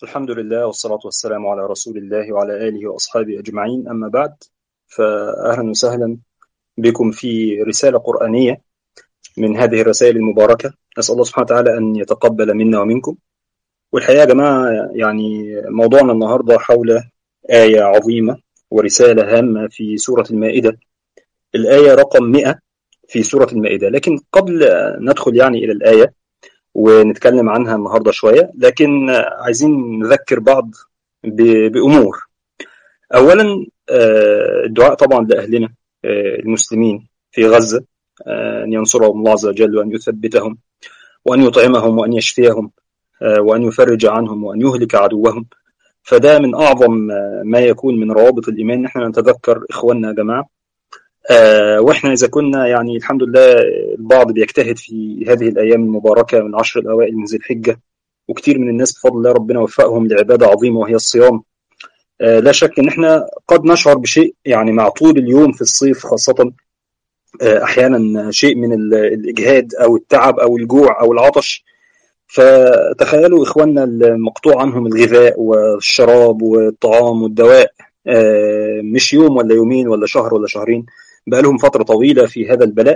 الحمد لله والصلاة والسلام على رسول الله وعلى آله وأصحابه أجمعين أما بعد فأهلا وسهلا بكم في رسالة قرآنية من هذه الرسائل المباركة نسأل الله سبحانه وتعالى أن يتقبل منا ومنكم والحقيقة يا جماعة يعني موضوعنا النهاردة حول آية عظيمة ورسالة هامة في سورة المائدة الآية رقم 100 في سورة المائدة لكن قبل أن ندخل يعني إلى الآية ونتكلم عنها النهارده شويه لكن عايزين نذكر بعض بامور اولا الدعاء طبعا لاهلنا المسلمين في غزه ان ينصرهم الله عز وجل وان يثبتهم وان يطعمهم وان يشفيهم وان يفرج عنهم وان يهلك عدوهم فده من اعظم ما يكون من روابط الايمان ان احنا نتذكر اخواننا يا جماعه آه واحنا اذا كنا يعني الحمد لله البعض بيجتهد في هذه الايام المباركه من العشر الاوائل من ذي الحجه وكثير من الناس بفضل الله ربنا وفقهم لعباده عظيمه وهي الصيام آه لا شك ان احنا قد نشعر بشيء يعني مع طول اليوم في الصيف خاصه آه احيانا شيء من الاجهاد او التعب او الجوع او العطش فتخيلوا اخواننا المقطوع عنهم الغذاء والشراب والطعام والدواء مش يوم ولا يومين ولا شهر ولا شهرين بقى لهم فترة طويلة في هذا البلاء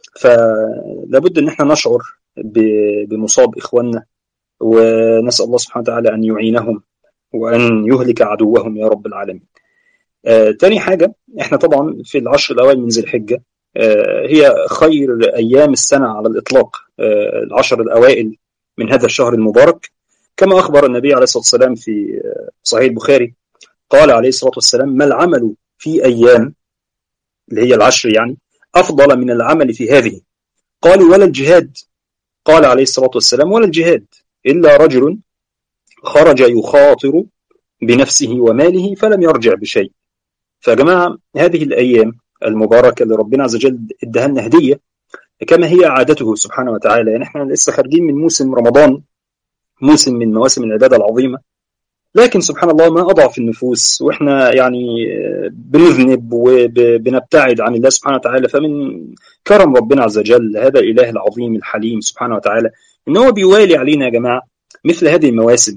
فلابد ان احنا نشعر بمصاب اخواننا ونسأل الله سبحانه وتعالى ان يعينهم وان يهلك عدوهم يا رب العالمين. آه تاني حاجة احنا طبعا في العشر الاوائل من ذي الحجة آه هي خير ايام السنة على الاطلاق آه العشر الاوائل من هذا الشهر المبارك كما اخبر النبي عليه الصلاة والسلام في صحيح البخاري قال عليه الصلاة والسلام ما العمل في أيام اللي هي العشر يعني أفضل من العمل في هذه قالوا ولا الجهاد قال عليه الصلاة والسلام ولا الجهاد إلا رجل خرج يخاطر بنفسه وماله فلم يرجع بشيء فيا جماعة هذه الأيام المباركة اللي ربنا عز وجل ادها لنا هدية كما هي عادته سبحانه وتعالى يعني احنا لسه خارجين من موسم رمضان موسم من مواسم العبادة العظيمة لكن سبحان الله ما أضعف النفوس وإحنا يعني بنذنب وبنبتعد عن الله سبحانه وتعالى فمن كرم ربنا عز وجل هذا الإله العظيم الحليم سبحانه وتعالى إن هو بيوالي علينا يا جماعة مثل هذه المواسم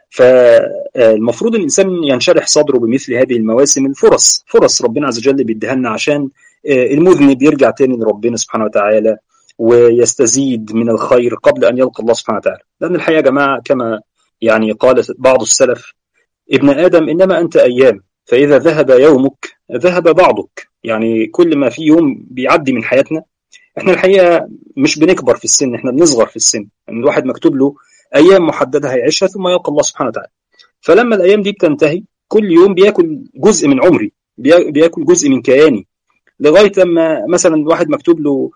فالمفروض الإنسان ينشرح صدره بمثل هذه المواسم الفرص فرص ربنا عز وجل بيديها لنا عشان المذنب يرجع تاني لربنا سبحانه وتعالى ويستزيد من الخير قبل أن يلقى الله سبحانه وتعالى لأن الحقيقة يا جماعة كما يعني قال بعض السلف ابن آدم إنما أنت أيام فإذا ذهب يومك ذهب بعضك يعني كل ما في يوم بيعدي من حياتنا احنا الحقيقة مش بنكبر في السن احنا بنصغر في السن يعني الواحد مكتوب له أيام محددة هيعيشها ثم يلقى الله سبحانه وتعالى فلما الأيام دي بتنتهي كل يوم بياكل جزء من عمري بياكل جزء من كياني لغاية لما مثلا واحد مكتوب له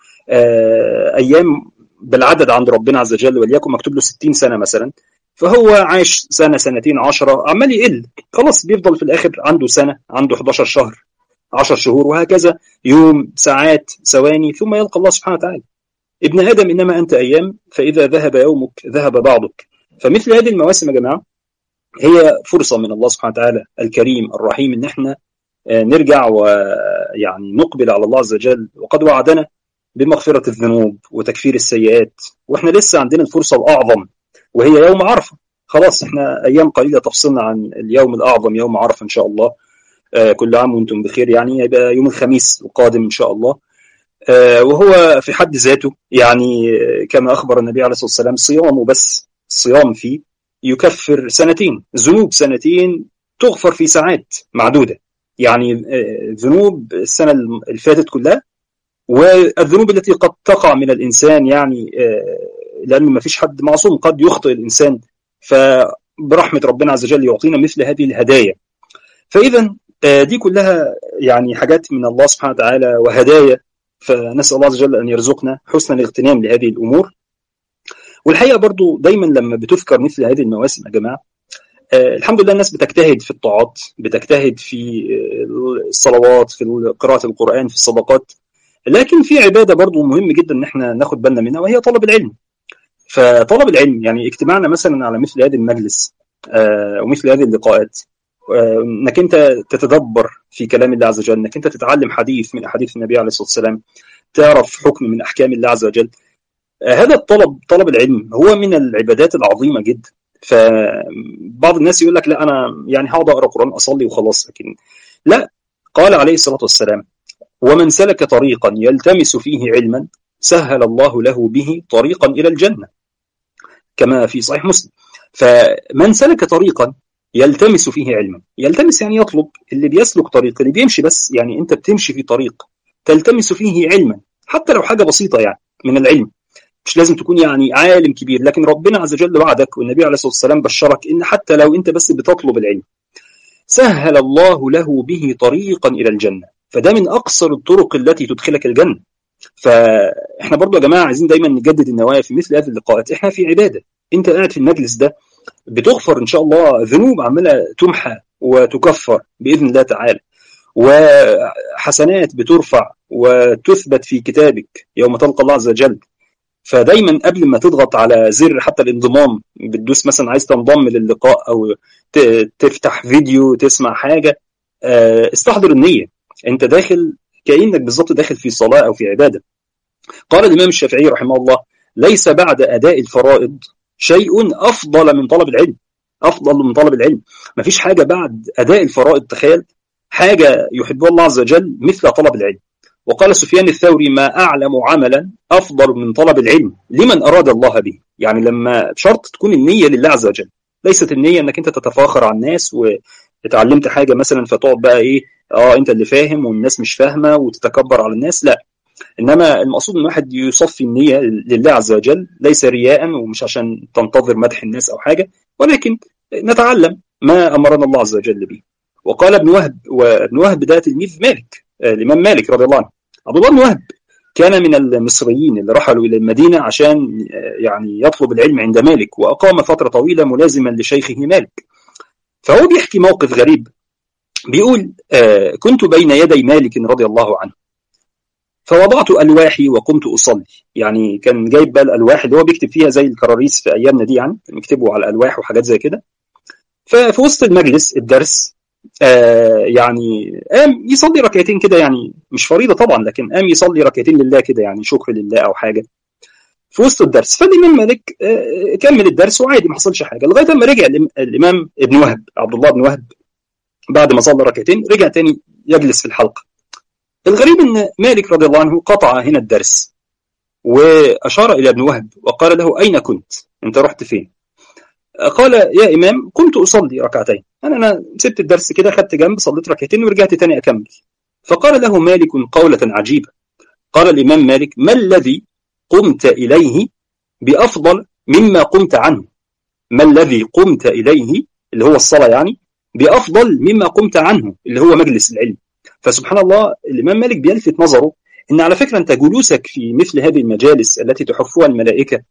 أيام بالعدد عند ربنا عز وجل وليكن مكتوب له 60 سنة مثلا فهو عايش سنه سنتين 10 عمال يقل خلاص بيفضل في الاخر عنده سنه عنده 11 شهر 10 شهور وهكذا يوم ساعات ثواني ثم يلقى الله سبحانه وتعالى ابن ادم انما انت ايام فاذا ذهب يومك ذهب بعضك فمثل هذه المواسم يا جماعه هي فرصه من الله سبحانه وتعالى الكريم الرحيم ان احنا نرجع ويعني نقبل على الله عز وجل وقد وعدنا بمغفره الذنوب وتكفير السيئات واحنا لسه عندنا الفرصه الاعظم وهي يوم عرفه خلاص احنا ايام قليله تفصلنا عن اليوم الاعظم يوم عرفه ان شاء الله آه كل عام وانتم بخير يعني يبقى يوم الخميس القادم ان شاء الله آه وهو في حد ذاته يعني كما اخبر النبي عليه الصلاه والسلام صيامه بس الصيام فيه يكفر سنتين ذنوب سنتين تغفر في ساعات معدوده يعني آه ذنوب السنه اللي فاتت كلها والذنوب التي قد تقع من الانسان يعني لأن ما فيش حد معصوم قد يخطئ الإنسان فبرحمة ربنا عز وجل يعطينا مثل هذه الهدايا فإذا دي كلها يعني حاجات من الله سبحانه وتعالى وهدايا فنسأل الله عز وجل أن يرزقنا حسن الاغتنام لهذه الأمور والحقيقة برضو دايما لما بتذكر مثل هذه المواسم يا جماعة الحمد لله الناس بتجتهد في الطاعات بتجتهد في الصلوات في قراءة القرآن في الصدقات لكن في عبادة برضو مهم جدا ان احنا ناخد بالنا منها وهي طلب العلم فطلب العلم يعني اجتماعنا مثلا على مثل هذا المجلس آه ومثل هذه اللقاءات آه انك انت تتدبر في كلام الله عز وجل انك انت تتعلم حديث من احاديث النبي عليه الصلاه والسلام تعرف حكم من احكام الله عز وجل آه هذا الطلب طلب العلم هو من العبادات العظيمه جدا فبعض الناس يقول لك لا انا يعني هقعد اقرا قران اصلي وخلاص لكن لا قال عليه الصلاه والسلام ومن سلك طريقا يلتمس فيه علما سهل الله له به طريقا الى الجنه كما في صحيح مسلم فمن سلك طريقا يلتمس فيه علما يلتمس يعني يطلب اللي بيسلك طريق اللي بيمشي بس يعني انت بتمشي في طريق تلتمس فيه علما حتى لو حاجه بسيطه يعني من العلم مش لازم تكون يعني عالم كبير لكن ربنا عز وجل وعدك والنبي عليه الصلاه والسلام بشرك ان حتى لو انت بس بتطلب العلم سهل الله له به طريقا الى الجنه فده من اقصر الطرق التي تدخلك الجنه فاحنا برضو يا جماعه عايزين دايما نجدد النوايا في مثل هذه اللقاءات احنا في عباده انت قاعد في المجلس ده بتغفر ان شاء الله ذنوب عماله تمحى وتكفر باذن الله تعالى وحسنات بترفع وتثبت في كتابك يوم تلقى الله عز وجل فدايما قبل ما تضغط على زر حتى الانضمام بتدوس مثلا عايز تنضم للقاء او تفتح فيديو تسمع حاجه استحضر النيه انت داخل كانك بالظبط داخل في صلاه او في عباده قال الامام الشافعي رحمه الله ليس بعد اداء الفرائض شيء افضل من طلب العلم افضل من طلب العلم مفيش حاجه بعد اداء الفرائض تخيل حاجه يحبها الله عز وجل مثل طلب العلم وقال سفيان الثوري ما اعلم عملا افضل من طلب العلم لمن اراد الله به يعني لما شرط تكون النيه لله عز وجل ليست النيه انك انت تتفاخر على الناس واتعلمت حاجه مثلا فتقعد بقى ايه اه انت اللي فاهم والناس مش فاهمه وتتكبر على الناس لا انما المقصود ان الواحد يصفي النيه لله عز وجل ليس رياء ومش عشان تنتظر مدح الناس او حاجه ولكن نتعلم ما امرنا الله عز وجل به وقال ابن وهب وابن وهب ده تلميذ مالك الامام مالك رضي الله عنه عبد الله بن وهب كان من المصريين اللي رحلوا الى المدينه عشان يعني يطلب العلم عند مالك واقام فتره طويله ملازما لشيخه مالك فهو بيحكي موقف غريب بيقول آه كنت بين يدي مالك رضي الله عنه فوضعت الواحي وقمت اصلي يعني كان جايب بقى الالواح اللي هو بيكتب فيها زي الكراريس في ايامنا دي يعني بيكتبوا على الالواح وحاجات زي كده ففي وسط المجلس الدرس آه يعني قام يصلي ركعتين كده يعني مش فريضه طبعا لكن قام يصلي ركعتين لله كده يعني شكر لله او حاجه في وسط الدرس فالامام مالك آه كمل الدرس وعادي ما حصلش حاجه لغايه ما رجع الامام ابن وهب عبد الله بن وهب بعد ما صلى ركعتين رجع تاني يجلس في الحلقه الغريب ان مالك رضي الله عنه قطع هنا الدرس واشار الى ابن وهب وقال له اين كنت؟ انت رحت فين؟ قال يا امام قمت اصلي ركعتين انا انا سبت الدرس كده خدت جنب صليت ركعتين ورجعت تاني اكمل فقال له مالك قولة عجيبة قال الامام مالك ما الذي قمت اليه بافضل مما قمت عنه ما الذي قمت اليه اللي هو الصلاه يعني بافضل مما قمت عنه اللي هو مجلس العلم فسبحان الله الامام مالك بيلفت نظره ان على فكره انت جلوسك في مثل هذه المجالس التي تحفها الملائكه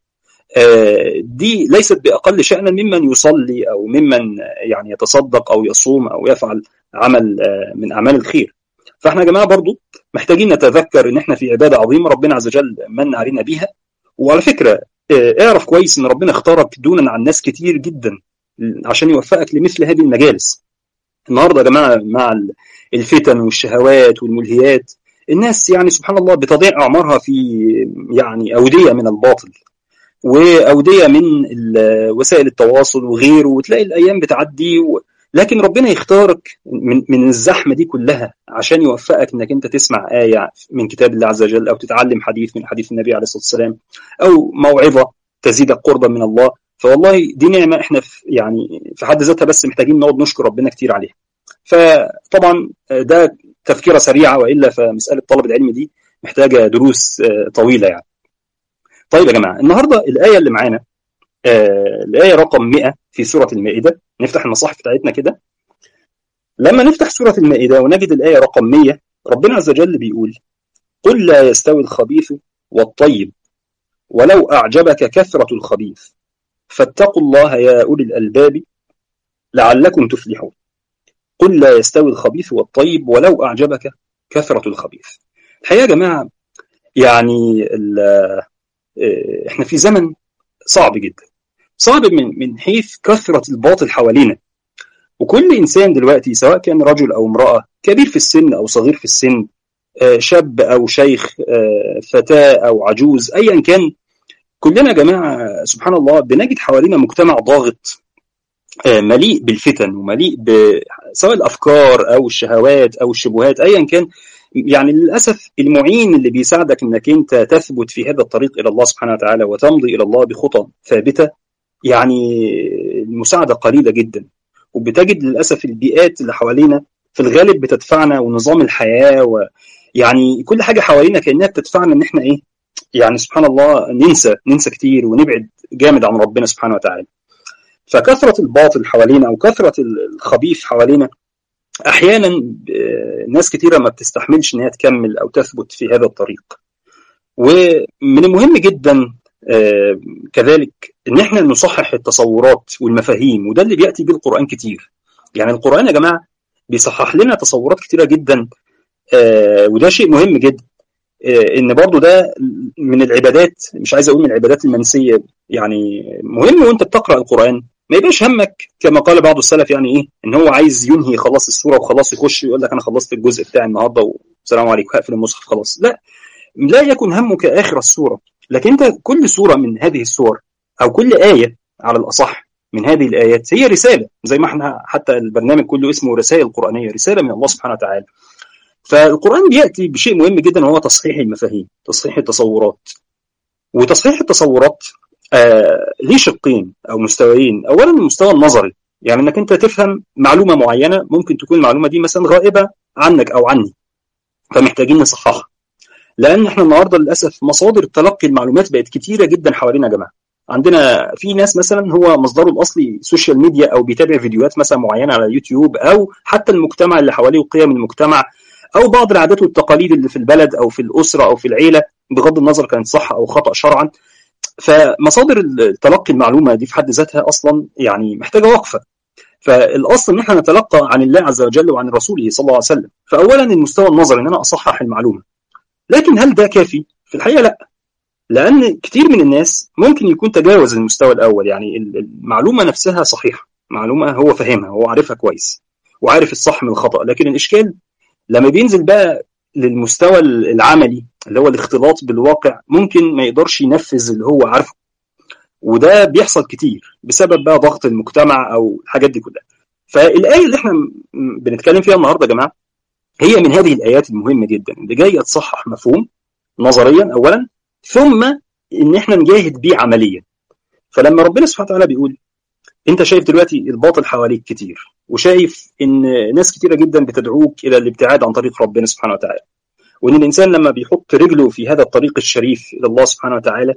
دي ليست باقل شانا ممن يصلي او ممن يعني يتصدق او يصوم او يفعل عمل من اعمال الخير فاحنا يا جماعه برضو محتاجين نتذكر ان احنا في عباده عظيمه ربنا عز وجل من علينا بيها وعلى فكره اعرف كويس ان ربنا اختارك دونا عن ناس كتير جدا عشان يوفقك لمثل هذه المجالس النهارده يا جماعه مع الفتن والشهوات والملهيات الناس يعني سبحان الله بتضيع اعمارها في يعني اوديه من الباطل واوديه من وسائل التواصل وغيره وتلاقي الايام بتعدي و... لكن ربنا يختارك من من الزحمه دي كلها عشان يوفقك انك انت تسمع ايه من كتاب الله عز وجل او تتعلم حديث من حديث النبي عليه الصلاه والسلام او موعظه تزيدك قربا من الله فوالله دي نعمه احنا في يعني في حد ذاتها بس محتاجين نقعد نشكر ربنا كتير عليها. فطبعا ده تفكيره سريعه والا فمساله طلب العلم دي محتاجه دروس طويله يعني. طيب يا جماعه النهارده الايه اللي معانا آه الايه رقم 100 في سوره المائده نفتح المصاحف بتاعتنا كده لما نفتح سوره المائده ونجد الايه رقم 100 ربنا عز وجل بيقول قل لا يستوي الخبيث والطيب ولو اعجبك كثره الخبيث فاتقوا الله يا اولي الالباب لعلكم تفلحون قل لا يستوي الخبيث والطيب ولو اعجبك كثره الخبيث الحقيقه يا جماعه يعني احنا في زمن صعب جدا صعب من من حيث كثره الباطل حوالينا وكل انسان دلوقتي سواء كان رجل او امراه كبير في السن او صغير في السن شاب او شيخ فتاه او عجوز ايا كان كلنا يا جماعه سبحان الله بنجد حوالينا مجتمع ضاغط مليء بالفتن ومليء ب... سواء الافكار او الشهوات او الشبهات ايا كان يعني للاسف المعين اللي بيساعدك انك انت تثبت في هذا الطريق الى الله سبحانه وتعالى وتمضي الى الله بخطى ثابته يعني المساعده قليله جدا وبتجد للاسف البيئات اللي حوالينا في الغالب بتدفعنا ونظام الحياه ويعني كل حاجه حوالينا كانها بتدفعنا ان احنا ايه يعني سبحان الله ننسى ننسى كتير ونبعد جامد عن ربنا سبحانه وتعالى فكثره الباطل حوالينا او كثره الخبيث حوالينا احيانا ناس كتيره ما بتستحملش ان هي تكمل او تثبت في هذا الطريق ومن المهم جدا كذلك ان احنا نصحح التصورات والمفاهيم وده اللي بياتي به القران كتير يعني القران يا جماعه بيصحح لنا تصورات كتيره جدا وده شيء مهم جدا ان برضو ده من العبادات مش عايز اقول من العبادات المنسيه يعني مهم وانت بتقرا القران ما يبقاش همك كما قال بعض السلف يعني ايه ان هو عايز ينهي خلاص السوره وخلاص يخش يقول لك انا خلصت الجزء بتاعي النهارده والسلام عليكم هقفل المصحف خلاص لا لا يكن همك اخر السوره لكن انت كل سوره من هذه السور او كل ايه على الاصح من هذه الايات هي رساله زي ما احنا حتى البرنامج كله اسمه رسائل قرانيه رساله من الله سبحانه وتعالى فالقران بياتي بشيء مهم جدا وهو تصحيح المفاهيم تصحيح التصورات وتصحيح التصورات آه ليه شقين او مستويين اولا المستوى النظري يعني انك انت تفهم معلومه معينه ممكن تكون المعلومه دي مثلا غائبه عنك او عني فمحتاجين نصححها لان احنا النهارده للاسف مصادر تلقي المعلومات بقت كتيره جدا حوالينا يا جماعه عندنا في ناس مثلا هو مصدره الاصلي سوشيال ميديا او بيتابع فيديوهات مثلا معينه على اليوتيوب او حتى المجتمع اللي حواليه وقيم المجتمع او بعض العادات والتقاليد اللي في البلد او في الاسره او في العيله بغض النظر كانت صح او خطا شرعا فمصادر تلقي المعلومه دي في حد ذاتها اصلا يعني محتاجه وقفه فالاصل ان احنا نتلقى عن الله عز وجل وعن رسوله صلى الله عليه وسلم فاولا المستوى النظري ان انا اصحح المعلومه لكن هل ده كافي في الحقيقه لا لان كتير من الناس ممكن يكون تجاوز المستوى الاول يعني المعلومه نفسها صحيحه معلومه هو فاهمها هو عارفها كويس وعارف الصح من الخطا لكن الاشكال لما بينزل بقى للمستوى العملي اللي هو الاختلاط بالواقع ممكن ما يقدرش ينفذ اللي هو عارفه وده بيحصل كتير بسبب بقى ضغط المجتمع او الحاجات دي كلها فالايه اللي احنا بنتكلم فيها النهارده يا جماعه هي من هذه الايات المهمه جدا اللي جايه تصحح مفهوم نظريا اولا ثم ان احنا نجاهد بيه عمليا فلما ربنا سبحانه وتعالى بيقول انت شايف دلوقتي الباطل حواليك كتير وشايف ان ناس كتيره جدا بتدعوك الى الابتعاد عن طريق ربنا سبحانه وتعالى وان الانسان لما بيحط رجله في هذا الطريق الشريف الى الله سبحانه وتعالى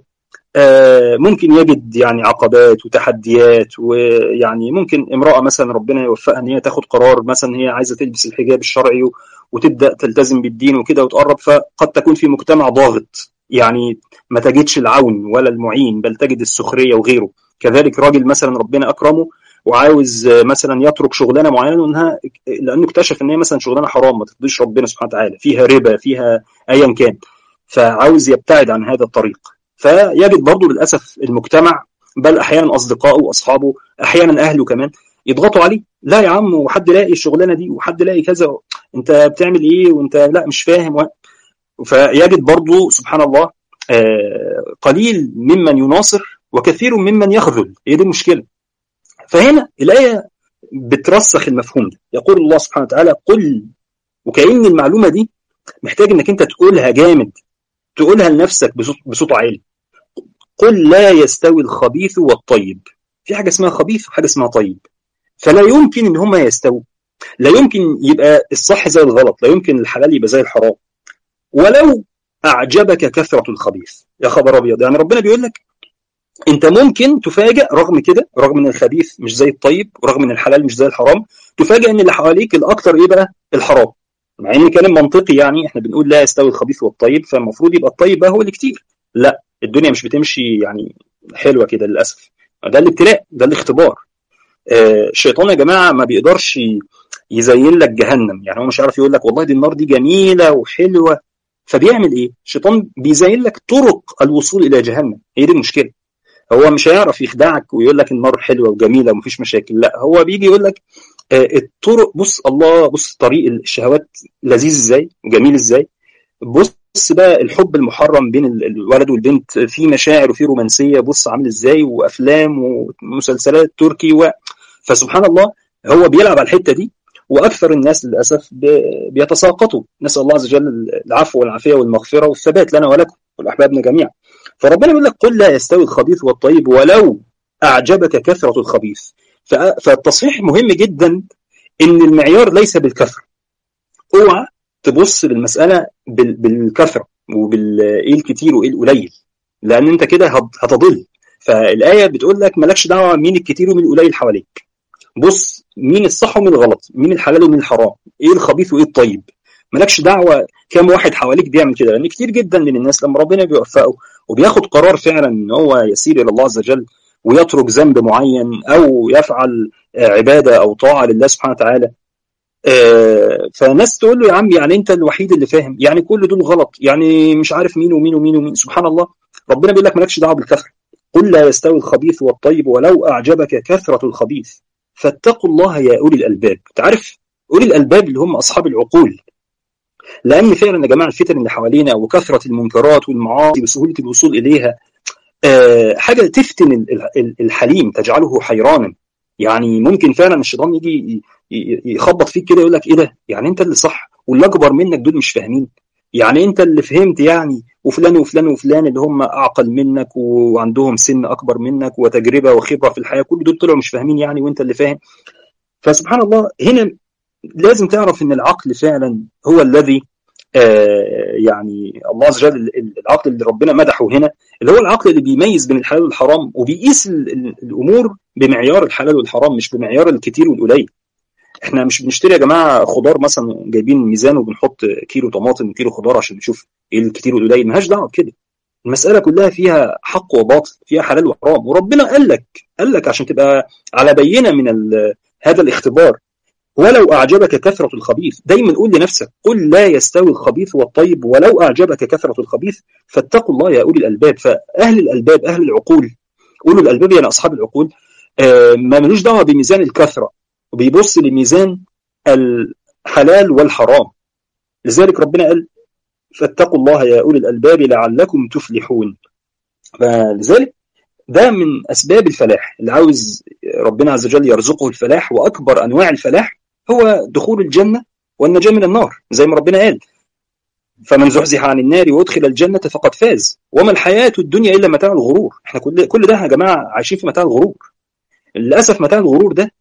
آه ممكن يجد يعني عقبات وتحديات ويعني ممكن امراه مثلا ربنا يوفقها ان هي تاخد قرار مثلا هي عايزه تلبس الحجاب الشرعي وتبدا تلتزم بالدين وكده وتقرب فقد تكون في مجتمع ضاغط يعني ما تجدش العون ولا المعين بل تجد السخريه وغيره كذلك راجل مثلا ربنا اكرمه وعاوز مثلا يترك شغلانه معينه لانها لانه اكتشف ان هي مثلا شغلانه حرام ما ترضيش ربنا سبحانه وتعالى فيها ربا فيها ايا كان فعاوز يبتعد عن هذا الطريق فيجد برضه للاسف المجتمع بل احيانا اصدقائه واصحابه احيانا اهله كمان يضغطوا عليه لا يا عم وحد لاقي الشغلانه دي وحد لاقي كذا انت بتعمل ايه وانت لا مش فاهم و... فيجد برضه سبحان الله قليل ممن يناصر وكثير ممن يخذل هي دي المشكله فهنا الايه بترسخ المفهوم ده يقول الله سبحانه وتعالى قل وكأن المعلومه دي محتاج انك انت تقولها جامد تقولها لنفسك بصوت, بصوت عالي قل لا يستوي الخبيث والطيب في حاجه اسمها خبيث وحاجه اسمها طيب فلا يمكن ان هما يستووا لا يمكن يبقى الصح زي الغلط لا يمكن الحلال يبقى زي الحرام ولو اعجبك كثره الخبيث يا خبر ابيض يعني ربنا بيقول لك انت ممكن تفاجئ رغم كده رغم ان الخبيث مش زي الطيب ورغم ان الحلال مش زي الحرام تفاجئ ان اللي حواليك الاكثر ايه بقى الحرام مع ان كلام منطقي يعني احنا بنقول لا يستوي الخبيث والطيب فالمفروض يبقى الطيب بقى هو اللي كتير لا الدنيا مش بتمشي يعني حلوه كده للاسف ده الابتلاء ده الاختبار آه الشيطان يا جماعه ما بيقدرش يزين لك جهنم يعني هو مش عارف يقول لك والله دي النار دي جميله وحلوه فبيعمل ايه الشيطان بيزين لك طرق الوصول الى جهنم هي دي المشكله هو مش هيعرف يخدعك ويقول لك النار حلوه وجميله ومفيش مشاكل لا هو بيجي يقول لك آه الطرق بص الله بص طريق الشهوات لذيذ ازاي جميل ازاي بص بقى الحب المحرم بين الولد والبنت في مشاعر وفي رومانسيه بص عامل ازاي وافلام ومسلسلات تركي و فسبحان الله هو بيلعب على الحته دي واكثر الناس للاسف بيتساقطوا نسال الله عز وجل العفو والعافيه والمغفره والثبات لنا ولكم ولاحبابنا جميعا فربنا بيقول لك قل لا يستوي الخبيث والطيب ولو اعجبك كثره الخبيث فالتصحيح مهم جدا ان المعيار ليس بالكثره اوعى تبص للمساله بالكثره وبالايه الكتير وايه القليل لان انت كده هتضل فالايه بتقول لك مالكش دعوه مين الكتير ومين القليل حواليك بص مين الصح ومين الغلط مين الحلال ومين الحرام ايه الخبيث وايه الطيب مالكش دعوه كام واحد حواليك بيعمل كده لان كتير جدا من الناس لما ربنا بيوفقه وبياخد قرار فعلا ان هو يسير الى الله عز وجل ويترك ذنب معين او يفعل عباده او طاعه لله سبحانه وتعالى فناس تقول له يا عم يعني انت الوحيد اللي فاهم يعني كل دول غلط يعني مش عارف مين ومين ومين ومين سبحان الله ربنا بيقول لك مالكش دعوه بالكثره قل لا يستوي الخبيث والطيب ولو اعجبك كثره الخبيث فاتقوا الله يا اولي الالباب تعرف اولي الالباب اللي هم اصحاب العقول لان فعلا يا جماعه الفتن اللي حوالينا وكثره المنكرات والمعاصي وسهوله الوصول اليها أه حاجه تفتن الحليم تجعله حيرانا يعني ممكن فعلا الشيطان يجي يخبط فيك كده يقول لك ايه ده يعني انت اللي صح واللي اكبر منك دول مش فاهمين يعني انت اللي فهمت يعني وفلان وفلان وفلان اللي هم اعقل منك وعندهم سن اكبر منك وتجربه وخبره في الحياه كل دول طلعوا مش فاهمين يعني وانت اللي فاهم فسبحان الله هنا لازم تعرف ان العقل فعلا هو الذي آه يعني الله عز وجل العقل اللي ربنا مدحه هنا اللي هو العقل اللي بيميز بين الحلال والحرام وبيقيس الامور بمعيار الحلال والحرام مش بمعيار الكتير والقليل احنا مش بنشتري يا جماعه خضار مثلا جايبين ميزان وبنحط كيلو طماطم وكيلو خضار عشان نشوف ايه الكتير والقليل ملهاش دعوه بكده المساله كلها فيها حق وباطل فيها حلال وحرام وربنا قال لك قال لك عشان تبقى على بينه من هذا الاختبار ولو اعجبك كثره الخبيث دايما قول لنفسك قل لا يستوي الخبيث والطيب ولو اعجبك كثره الخبيث فاتقوا الله يا اولي الالباب فاهل الالباب اهل العقول قولوا الالباب يعني اصحاب العقول آه ما ملوش دعوه بميزان الكثره وبيبص لميزان الحلال والحرام لذلك ربنا قال فاتقوا الله يا أولي الألباب لعلكم تفلحون فلذلك ده من أسباب الفلاح اللي عاوز ربنا عز وجل يرزقه الفلاح وأكبر أنواع الفلاح هو دخول الجنة والنجاة من النار زي ما ربنا قال فمن زحزح عن النار وادخل الجنة فقد فاز وما الحياة الدنيا إلا متاع الغرور احنا كل كل ده يا جماعة عايشين في متاع الغرور للأسف متاع الغرور ده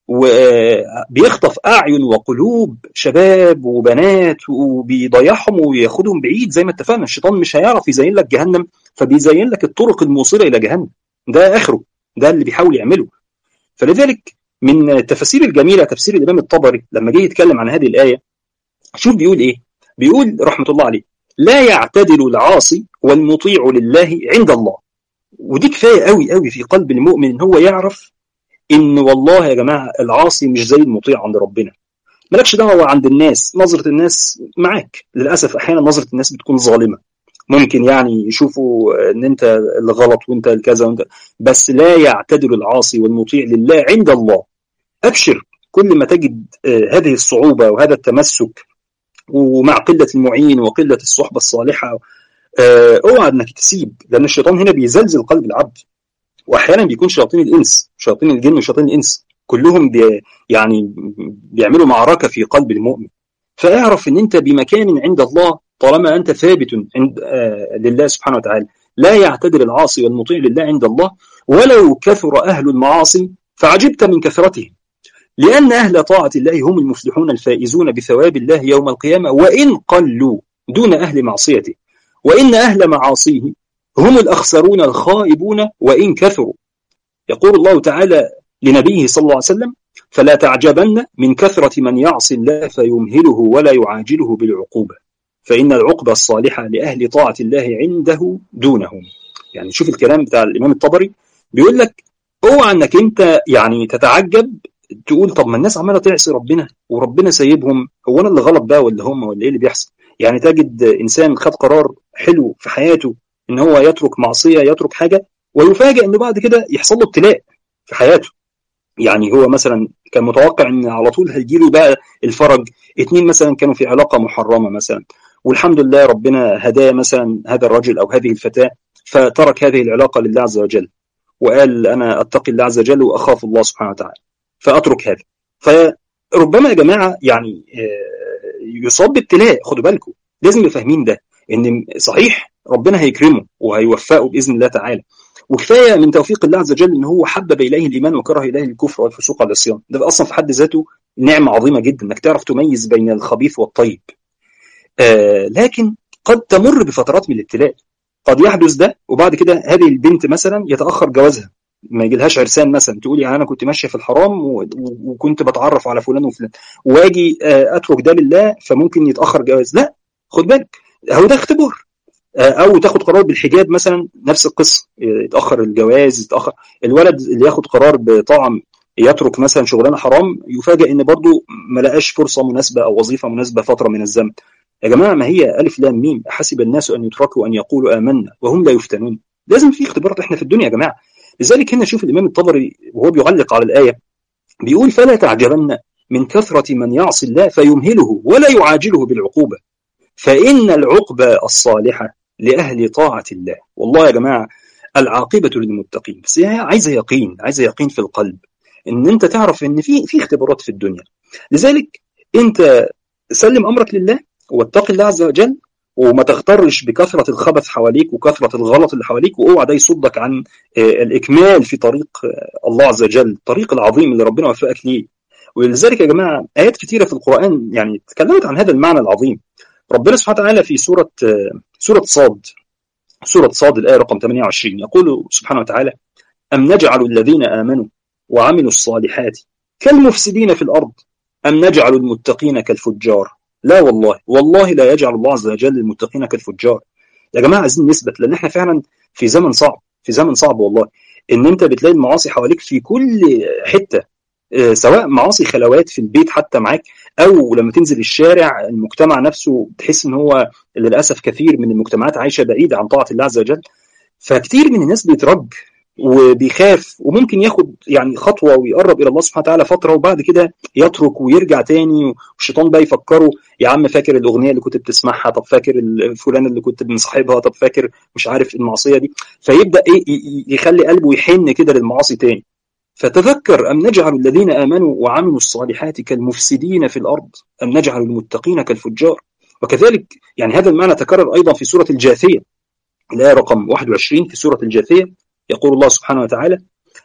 وبيخطف أعين وقلوب شباب وبنات وبيضيعهم وياخدهم بعيد زي ما اتفقنا الشيطان مش هيعرف يزين لك جهنم فبيزين لك الطرق الموصلة إلى جهنم ده آخره ده اللي بيحاول يعمله فلذلك من التفاسير الجميلة تفسير الإمام الطبري لما جه يتكلم عن هذه الآية شوف بيقول إيه بيقول رحمة الله عليه لا يعتدل العاصي والمطيع لله عند الله ودي كفاية قوي قوي في قلب المؤمن إن هو يعرف ان والله يا جماعه العاصي مش زي المطيع عند ربنا مالكش دعوه عند الناس نظره الناس معاك للاسف احيانا نظره الناس بتكون ظالمه ممكن يعني يشوفوا ان انت اللي غلط وانت الكذا وانت بس لا يعتدل العاصي والمطيع لله عند الله ابشر كل ما تجد هذه الصعوبه وهذا التمسك ومع قله المعين وقله الصحبه الصالحه اوعى انك تسيب لان الشيطان هنا بيزلزل قلب العبد واحيانا بيكون شياطين الانس شياطين الجن وشياطين الانس كلهم بي يعني بيعملوا معركه في قلب المؤمن فاعرف ان انت بمكان عند الله طالما انت ثابت عند آه لله سبحانه وتعالى لا يعتدل العاصي والمطيع لله عند الله ولو كثر اهل المعاصي فعجبت من كثرتهم لان اهل طاعه الله هم المفلحون الفائزون بثواب الله يوم القيامه وان قلوا دون اهل معصيته وان اهل معاصيه هم الأخسرون الخائبون وإن كثروا يقول الله تعالى لنبيه صلى الله عليه وسلم فلا تعجبن من كثرة من يعصي الله فيمهله ولا يعاجله بالعقوبة فإن العقبة الصالحة لأهل طاعة الله عنده دونهم يعني شوف الكلام بتاع الإمام الطبري بيقول لك اوعى انك انت يعني تتعجب تقول طب ما الناس عماله تعصي ربنا وربنا سايبهم هو انا اللي غلط بقى ولا هم ولا ايه اللي بيحصل يعني تجد انسان خد قرار حلو في حياته ان هو يترك معصيه يترك حاجه ويفاجئ انه بعد كده يحصل له ابتلاء في حياته يعني هو مثلا كان متوقع ان على طول هيجي له بقى الفرج اتنين مثلا كانوا في علاقه محرمه مثلا والحمد لله ربنا هداه مثلا هذا الرجل او هذه الفتاه فترك هذه العلاقه لله عز وجل وقال انا اتقي الله عز وجل واخاف الله سبحانه وتعالى فاترك هذا فربما يا جماعه يعني يصاب بابتلاء خدوا بالكم لازم يبقى فاهمين ده ان صحيح ربنا هيكرمه وهيوفقه باذن الله تعالى وكفايه من توفيق الله عز وجل ان هو حبب اليه الايمان وكره اليه الكفر والفسوق والعصيان ده اصلا في حد ذاته نعمه عظيمه جدا انك تعرف تميز بين الخبيث والطيب آه لكن قد تمر بفترات من الابتلاء قد يحدث ده وبعد كده هذه البنت مثلا يتاخر جوازها ما يجيلهاش عرسان مثلا تقول يعني انا كنت ماشيه في الحرام وكنت بتعرف على فلان وفلان واجي اترك ده لله فممكن يتاخر جواز لا خد بالك هو ده اختبار او تاخد قرار بالحجاب مثلا نفس القصه يتاخر الجواز يتاخر الولد اللي ياخد قرار بطعم يترك مثلا شغلانه حرام يفاجئ ان برضه ما لقاش فرصه مناسبه او وظيفه مناسبه فتره من الزمن يا جماعه ما هي الف لام ميم حسب الناس ان يتركوا ان يقولوا امنا وهم لا يفتنون لازم في اختبارات احنا في الدنيا يا جماعه لذلك هنا شوف الامام الطبري وهو بيعلق على الايه بيقول فلا تعجبن من كثره من يعصي الله فيمهله ولا يعاجله بالعقوبه فان العقبه الصالحه لاهل طاعه الله والله يا جماعه العاقبه للمتقين بس هي عايزه يقين عايزه يقين في القلب ان انت تعرف ان في في اختبارات في الدنيا لذلك انت سلم امرك لله واتق الله عز وجل وما تغترش بكثرة الخبث حواليك وكثرة الغلط اللي حواليك واوعى ده يصدك عن الإكمال في طريق الله عز وجل الطريق العظيم اللي ربنا وفقك ليه ولذلك يا جماعة آيات كثيرة في القرآن يعني تكلمت عن هذا المعنى العظيم ربنا سبحانه وتعالى في سورة سورة صاد سورة صاد الآية رقم 28 يقول سبحانه وتعالى أم نجعل الذين آمنوا وعملوا الصالحات كالمفسدين في الأرض أم نجعل المتقين كالفجار لا والله والله لا يجعل الله عز وجل المتقين كالفجار يا جماعة عايزين نثبت لأن احنا فعلا في زمن صعب في زمن صعب والله ان انت بتلاقي المعاصي حواليك في كل حتة سواء معاصي خلوات في البيت حتى معاك او لما تنزل الشارع المجتمع نفسه تحس ان هو للاسف كثير من المجتمعات عايشه بعيده عن طاعه الله عز وجل فكتير من الناس بيترج وبيخاف وممكن ياخد يعني خطوه ويقرب الى الله سبحانه وتعالى فتره وبعد كده يترك ويرجع تاني والشيطان بقى يفكره يا عم فاكر الاغنيه اللي كنت بتسمعها طب فاكر فلان اللي كنت مصاحبها طب فاكر مش عارف المعصيه دي فيبدا ايه يخلي قلبه يحن كده للمعاصي تاني فتذكر أم نجعل الذين آمنوا وعملوا الصالحات كالمفسدين في الأرض أم نجعل المتقين كالفجار وكذلك يعني هذا المعنى تكرر أيضا في سورة الجاثية الآية رقم 21 في سورة الجاثية يقول الله سبحانه وتعالى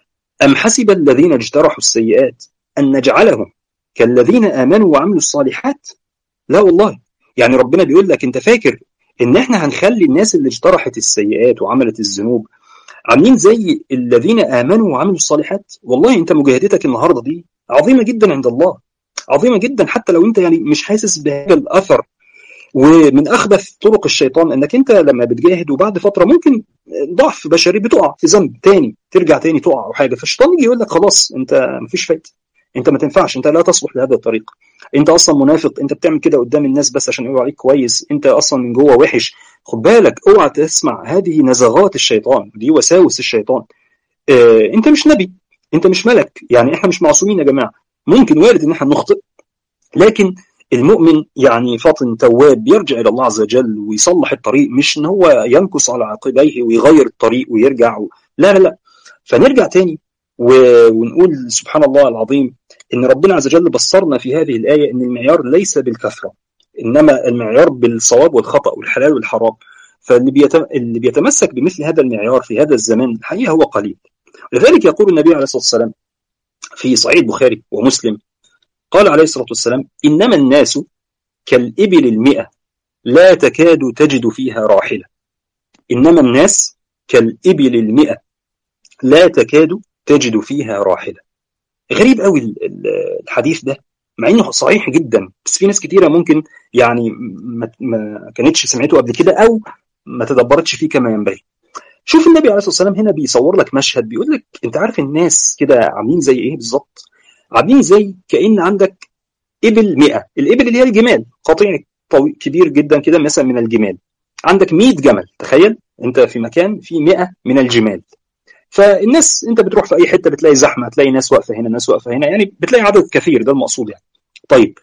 أم حسب الذين اجترحوا السيئات أن نجعلهم كالذين آمنوا وعملوا الصالحات لا والله يعني ربنا بيقول لك أنت فاكر إن إحنا هنخلي الناس اللي اجترحت السيئات وعملت الذنوب عاملين زي الذين امنوا وعملوا الصالحات والله انت مجاهدتك النهارده دي عظيمه جدا عند الله عظيمه جدا حتى لو انت يعني مش حاسس بهذا الاثر ومن اخبث طرق الشيطان انك انت لما بتجاهد وبعد فتره ممكن ضعف بشري بتقع في ذنب تاني ترجع تاني تقع او حاجه فالشيطان يجي يقول لك خلاص انت مفيش فايده انت ما تنفعش انت لا تصلح لهذا الطريق انت اصلا منافق انت بتعمل كده قدام الناس بس عشان يقولوا عليك كويس انت اصلا من جوه وحش خد بالك اوعى تسمع هذه نزغات الشيطان دي وساوس الشيطان اه انت مش نبي انت مش ملك يعني احنا مش معصومين يا جماعه ممكن وارد ان احنا نخطئ لكن المؤمن يعني فاطن تواب يرجع الى الله عز وجل ويصلح الطريق مش ان هو ينكص على عقبيه ويغير الطريق ويرجع و... لا لا لا فنرجع تاني و... ونقول سبحان الله العظيم ان ربنا عز وجل بصرنا في هذه الايه ان المعيار ليس بالكثره انما المعيار بالصواب والخطا والحلال والحرام فاللي بيتم... اللي بيتمسك بمثل هذا المعيار في هذا الزمان الحقيقه هو قليل لذلك يقول النبي عليه الصلاه والسلام في صحيح البخاري ومسلم قال عليه الصلاه والسلام انما الناس كالابل المئه لا تكاد تجد فيها راحله انما الناس كالابل المئه لا تكاد تجد فيها راحله غريب قوي الحديث ده مع انه صحيح جدا بس في ناس كتيره ممكن يعني ما, ما كانتش سمعته قبل كده او ما تدبرتش فيه كما ينبغي شوف النبي عليه الصلاه والسلام هنا بيصور لك مشهد بيقول لك انت عارف الناس كده عاملين زي ايه بالظبط عاملين زي كان عندك ابل 100 الابل اللي هي الجمال قطيع طويل كبير جدا كده مثلا من الجمال عندك 100 جمل تخيل انت في مكان فيه 100 من الجمال فالناس انت بتروح في اي حته بتلاقي زحمه تلاقي ناس واقفه هنا ناس واقفه هنا يعني بتلاقي عدد كثير ده المقصود يعني طيب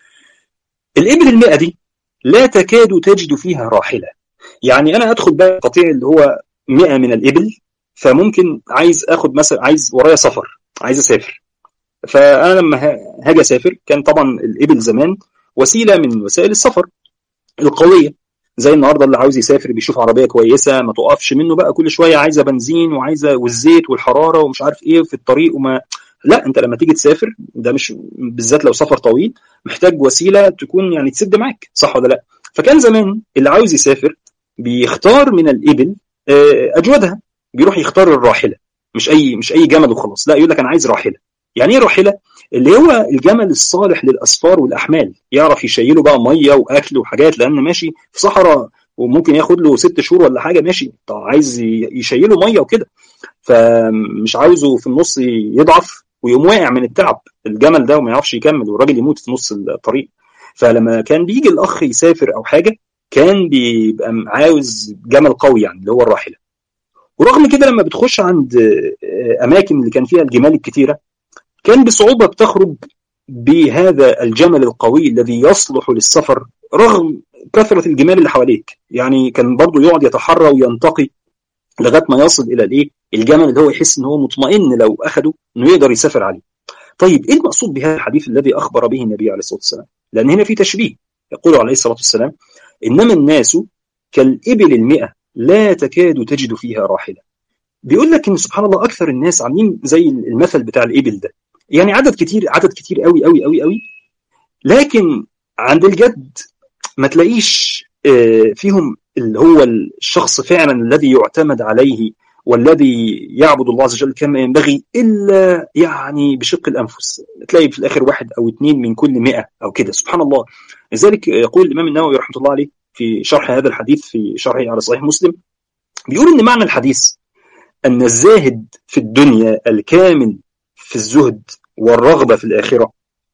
الابل المئة دي لا تكاد تجد فيها راحله يعني انا ادخل بقى قطيع اللي هو 100 من الابل فممكن عايز اخد مثلا عايز ورايا سفر عايز اسافر فانا لما هاجي اسافر كان طبعا الابل زمان وسيله من وسائل السفر القويه زي النهارده اللي عاوز يسافر بيشوف عربيه كويسه ما توقفش منه بقى كل شويه عايزه بنزين وعايزه والزيت والحراره ومش عارف ايه في الطريق وما لا انت لما تيجي تسافر ده مش بالذات لو سفر طويل محتاج وسيله تكون يعني تسد معاك صح ولا لا فكان زمان اللي عاوز يسافر بيختار من الابل اجودها بيروح يختار الراحله مش اي مش اي جمل وخلاص لا يقول لك انا عايز راحله يعني ايه راحله اللي هو الجمل الصالح للاسفار والاحمال يعرف يشيله بقى ميه واكل وحاجات لان ماشي في صحراء وممكن ياخد له ست شهور ولا حاجه ماشي طب عايز يشيله ميه وكده فمش عاوزه في النص يضعف ويقوم واقع من التعب الجمل ده وما يعرفش يكمل والراجل يموت في نص الطريق فلما كان بيجي الاخ يسافر او حاجه كان بيبقى عاوز جمل قوي يعني اللي هو الراحله ورغم كده لما بتخش عند اماكن اللي كان فيها الجمال الكتيره كان بصعوبه بتخرج بهذا الجمل القوي الذي يصلح للسفر رغم كثره الجمال اللي حواليك يعني كان برضه يقعد يتحرى وينتقي لغايه ما يصل الى الايه الجمل اللي هو يحس ان هو مطمئن لو اخده انه يقدر يسافر عليه طيب ايه المقصود بهذا الحديث الذي اخبر به النبي عليه الصلاه والسلام لان هنا في تشبيه يقول عليه الصلاه والسلام انما الناس كالابل المئة لا تكاد تجد فيها راحله بيقول لك ان سبحان الله اكثر الناس عاملين زي المثل بتاع الابل ده يعني عدد كتير عدد كتير قوي قوي قوي قوي لكن عند الجد ما تلاقيش فيهم اللي هو الشخص فعلا الذي يعتمد عليه والذي يعبد الله عز وجل كما ينبغي الا يعني بشق الانفس تلاقي في الاخر واحد او اثنين من كل مئة او كده سبحان الله لذلك يقول الامام النووي رحمه الله عليه في شرح هذا الحديث في شرحه على صحيح مسلم بيقول ان معنى الحديث ان الزاهد في الدنيا الكامل في الزهد والرغبه في الاخره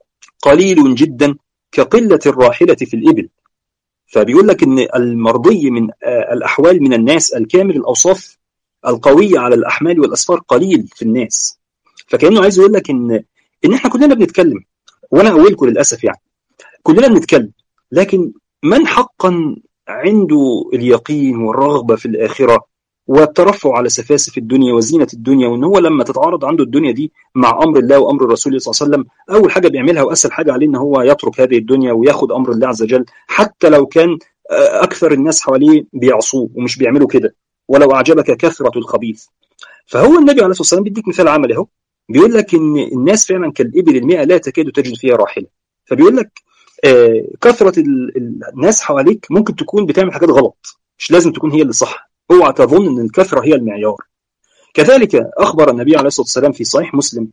قليل جدا كقله الراحله في الابل فبيقول لك ان المرضي من الاحوال من الناس الكامل الاوصاف القويه على الاحمال والاسفار قليل في الناس فكانه عايز يقول لك ان ان احنا كلنا بنتكلم وانا اولكم للاسف يعني كلنا بنتكلم لكن من حقا عنده اليقين والرغبه في الاخره والترفع على سفاسف الدنيا وزينه الدنيا وان هو لما تتعارض عنده الدنيا دي مع امر الله وامر الرسول صلى الله عليه وسلم اول حاجه بيعملها واسهل حاجه عليه ان هو يترك هذه الدنيا وياخد امر الله عز وجل حتى لو كان اكثر الناس حواليه بيعصوه ومش بيعملوا كده ولو اعجبك كثره الخبيث فهو النبي عليه الصلاه والسلام بيديك مثال عملي اهو بيقول لك ان الناس فعلا كالابل المئة لا تكاد تجد فيها راحله فبيقول لك آه كثره الناس حواليك ممكن تكون بتعمل حاجات غلط مش لازم تكون هي اللي صح اوعى تظن ان الكثره هي المعيار كذلك اخبر النبي عليه الصلاه والسلام في صحيح مسلم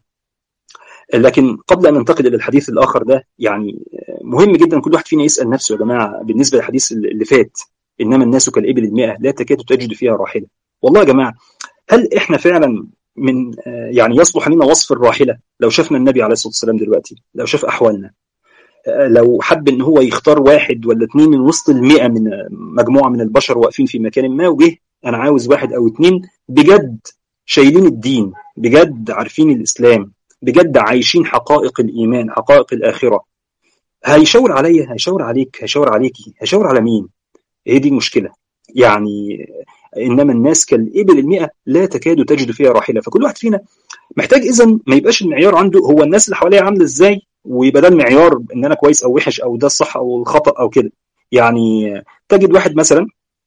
لكن قبل ان ننتقل الى الحديث الاخر ده يعني مهم جدا كل واحد فينا يسال نفسه يا جماعه بالنسبه للحديث اللي فات انما الناس كالابل المئة لا تكاد تجد فيها راحله والله يا جماعه هل احنا فعلا من يعني يصلح لنا وصف الراحله لو شفنا النبي عليه الصلاه والسلام دلوقتي لو شاف احوالنا لو حب ان هو يختار واحد ولا اثنين من وسط المئة من مجموعه من البشر واقفين في مكان ما وجه انا عاوز واحد او اثنين بجد شايلين الدين بجد عارفين الاسلام بجد عايشين حقائق الايمان حقائق الاخره هيشاور عليا هيشاور عليك هيشاور عليكي هيشاور على مين هي دي المشكله يعني انما الناس كالابل المئة لا تكاد تجد فيها راحله فكل واحد فينا محتاج اذا ما يبقاش المعيار عنده هو الناس اللي حواليا عامله ازاي ويبقى ده المعيار ان انا كويس او وحش او ده الصح او الخطا او كده يعني تجد واحد مثلا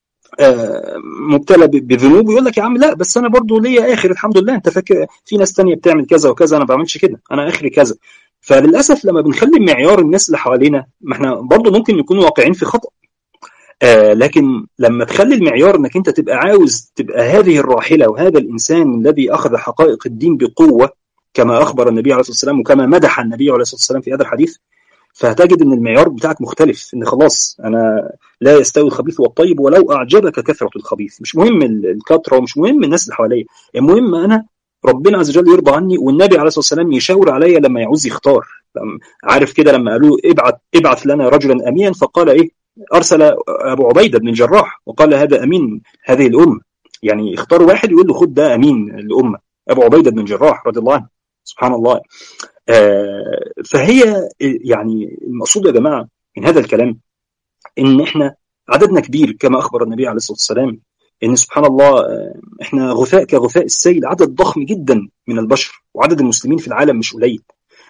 مبتلى بذنوب ويقول لك يا عم لا بس انا برضو ليا اخر الحمد لله انت فاكر في ناس تانية بتعمل كذا وكذا انا ما بعملش كده انا اخري كذا فللاسف لما بنخلي معيار الناس اللي حوالينا ما احنا برضو ممكن نكون واقعين في خطا آه لكن لما تخلي المعيار انك انت تبقى عاوز تبقى هذه الراحله وهذا الانسان الذي اخذ حقائق الدين بقوه كما اخبر النبي عليه الصلاه والسلام وكما مدح النبي عليه الصلاه والسلام في هذا الحديث فهتجد ان المعيار بتاعك مختلف ان خلاص انا لا يستوي الخبيث والطيب ولو اعجبك كثره الخبيث مش مهم الكثره ومش مهم الناس اللي حواليا المهم انا ربنا عز وجل يرضى عني والنبي عليه الصلاه والسلام يشاور عليا لما يعوز يختار عارف كده لما قالوا ابعث ابعث لنا رجلا امينا فقال ايه ارسل ابو عبيده بن الجراح وقال هذا امين هذه الامه يعني اختار واحد يقول له خد ده امين الامه ابو عبيده بن الجراح رضي الله عنه سبحان الله آه فهي يعني المقصود يا جماعه من هذا الكلام ان احنا عددنا كبير كما اخبر النبي عليه الصلاه والسلام ان سبحان الله احنا غثاء كغثاء السيل عدد ضخم جدا من البشر وعدد المسلمين في العالم مش قليل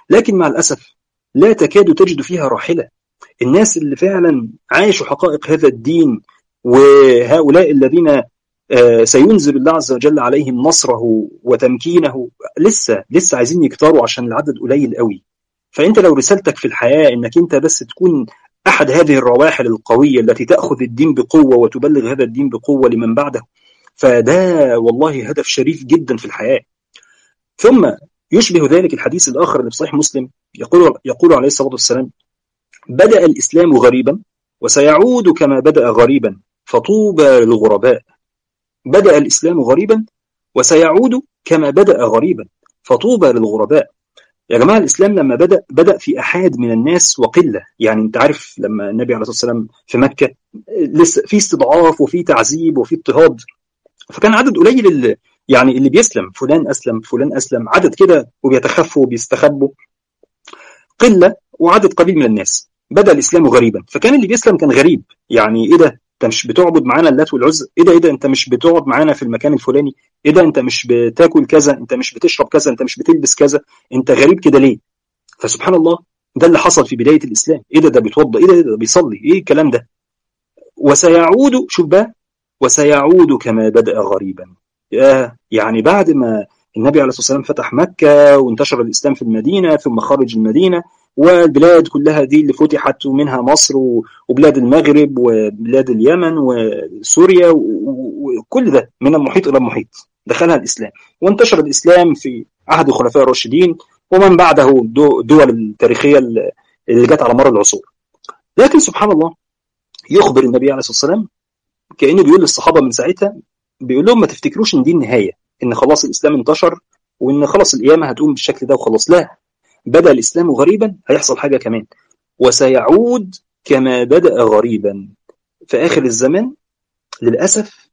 لكن مع الاسف لا تكاد تجد فيها راحله الناس اللي فعلا عاشوا حقائق هذا الدين وهؤلاء الذين سينزل الله عز وجل عليهم نصره وتمكينه لسه لسه عايزين يكتروا عشان العدد قليل قوي فانت لو رسالتك في الحياه انك انت بس تكون احد هذه الرواحل القويه التي تاخذ الدين بقوه وتبلغ هذا الدين بقوه لمن بعده فده والله هدف شريف جدا في الحياه ثم يشبه ذلك الحديث الاخر اللي في صحيح مسلم يقول يقول عليه الصلاه والسلام بدا الاسلام غريبا وسيعود كما بدا غريبا فطوبى للغرباء بدا الاسلام غريبا وسيعود كما بدا غريبا فطوبى للغرباء يا جماعه الاسلام لما بدا بدا في احاد من الناس وقله يعني انت عارف لما النبي عليه الصلاه والسلام في مكه لسه في استضعاف وفي تعذيب وفي اضطهاد فكان عدد قليل اللي يعني اللي بيسلم فلان اسلم فلان اسلم عدد كده وبيتخفوا وبيستخبوا قله وعدد قليل من الناس بدا الاسلام غريبا فكان اللي بيسلم كان غريب يعني ايه ده انت مش بتعبد معانا اللات والعزى ايه ده ايه ده انت مش بتقعد معانا في المكان الفلاني ايه ده انت مش بتاكل كذا انت مش بتشرب كذا انت مش بتلبس كذا انت غريب كده ليه فسبحان الله ده اللي حصل في بدايه الاسلام ايه ده ده بيتوضا ايه ده, ده بيصلي ايه الكلام ده وسيعود شوف بقى وسيعود كما بدا غريبا يعني بعد ما النبي عليه الصلاه والسلام فتح مكه وانتشر الاسلام في المدينه ثم خرج المدينه والبلاد كلها دي اللي فتحت ومنها مصر وبلاد المغرب وبلاد اليمن وسوريا وكل ده من المحيط الى المحيط دخلها الاسلام وانتشر الاسلام في عهد الخلفاء الراشدين ومن بعده الدول التاريخيه اللي جت على مر العصور لكن سبحان الله يخبر النبي عليه الصلاه والسلام كانه بيقول للصحابه من ساعتها بيقول لهم ما تفتكروش ان دي النهايه ان خلاص الاسلام انتشر وان خلاص القيامه هتقوم بالشكل ده وخلاص لا بدا الاسلام غريبا هيحصل حاجه كمان وسيعود كما بدا غريبا في اخر الزمان للاسف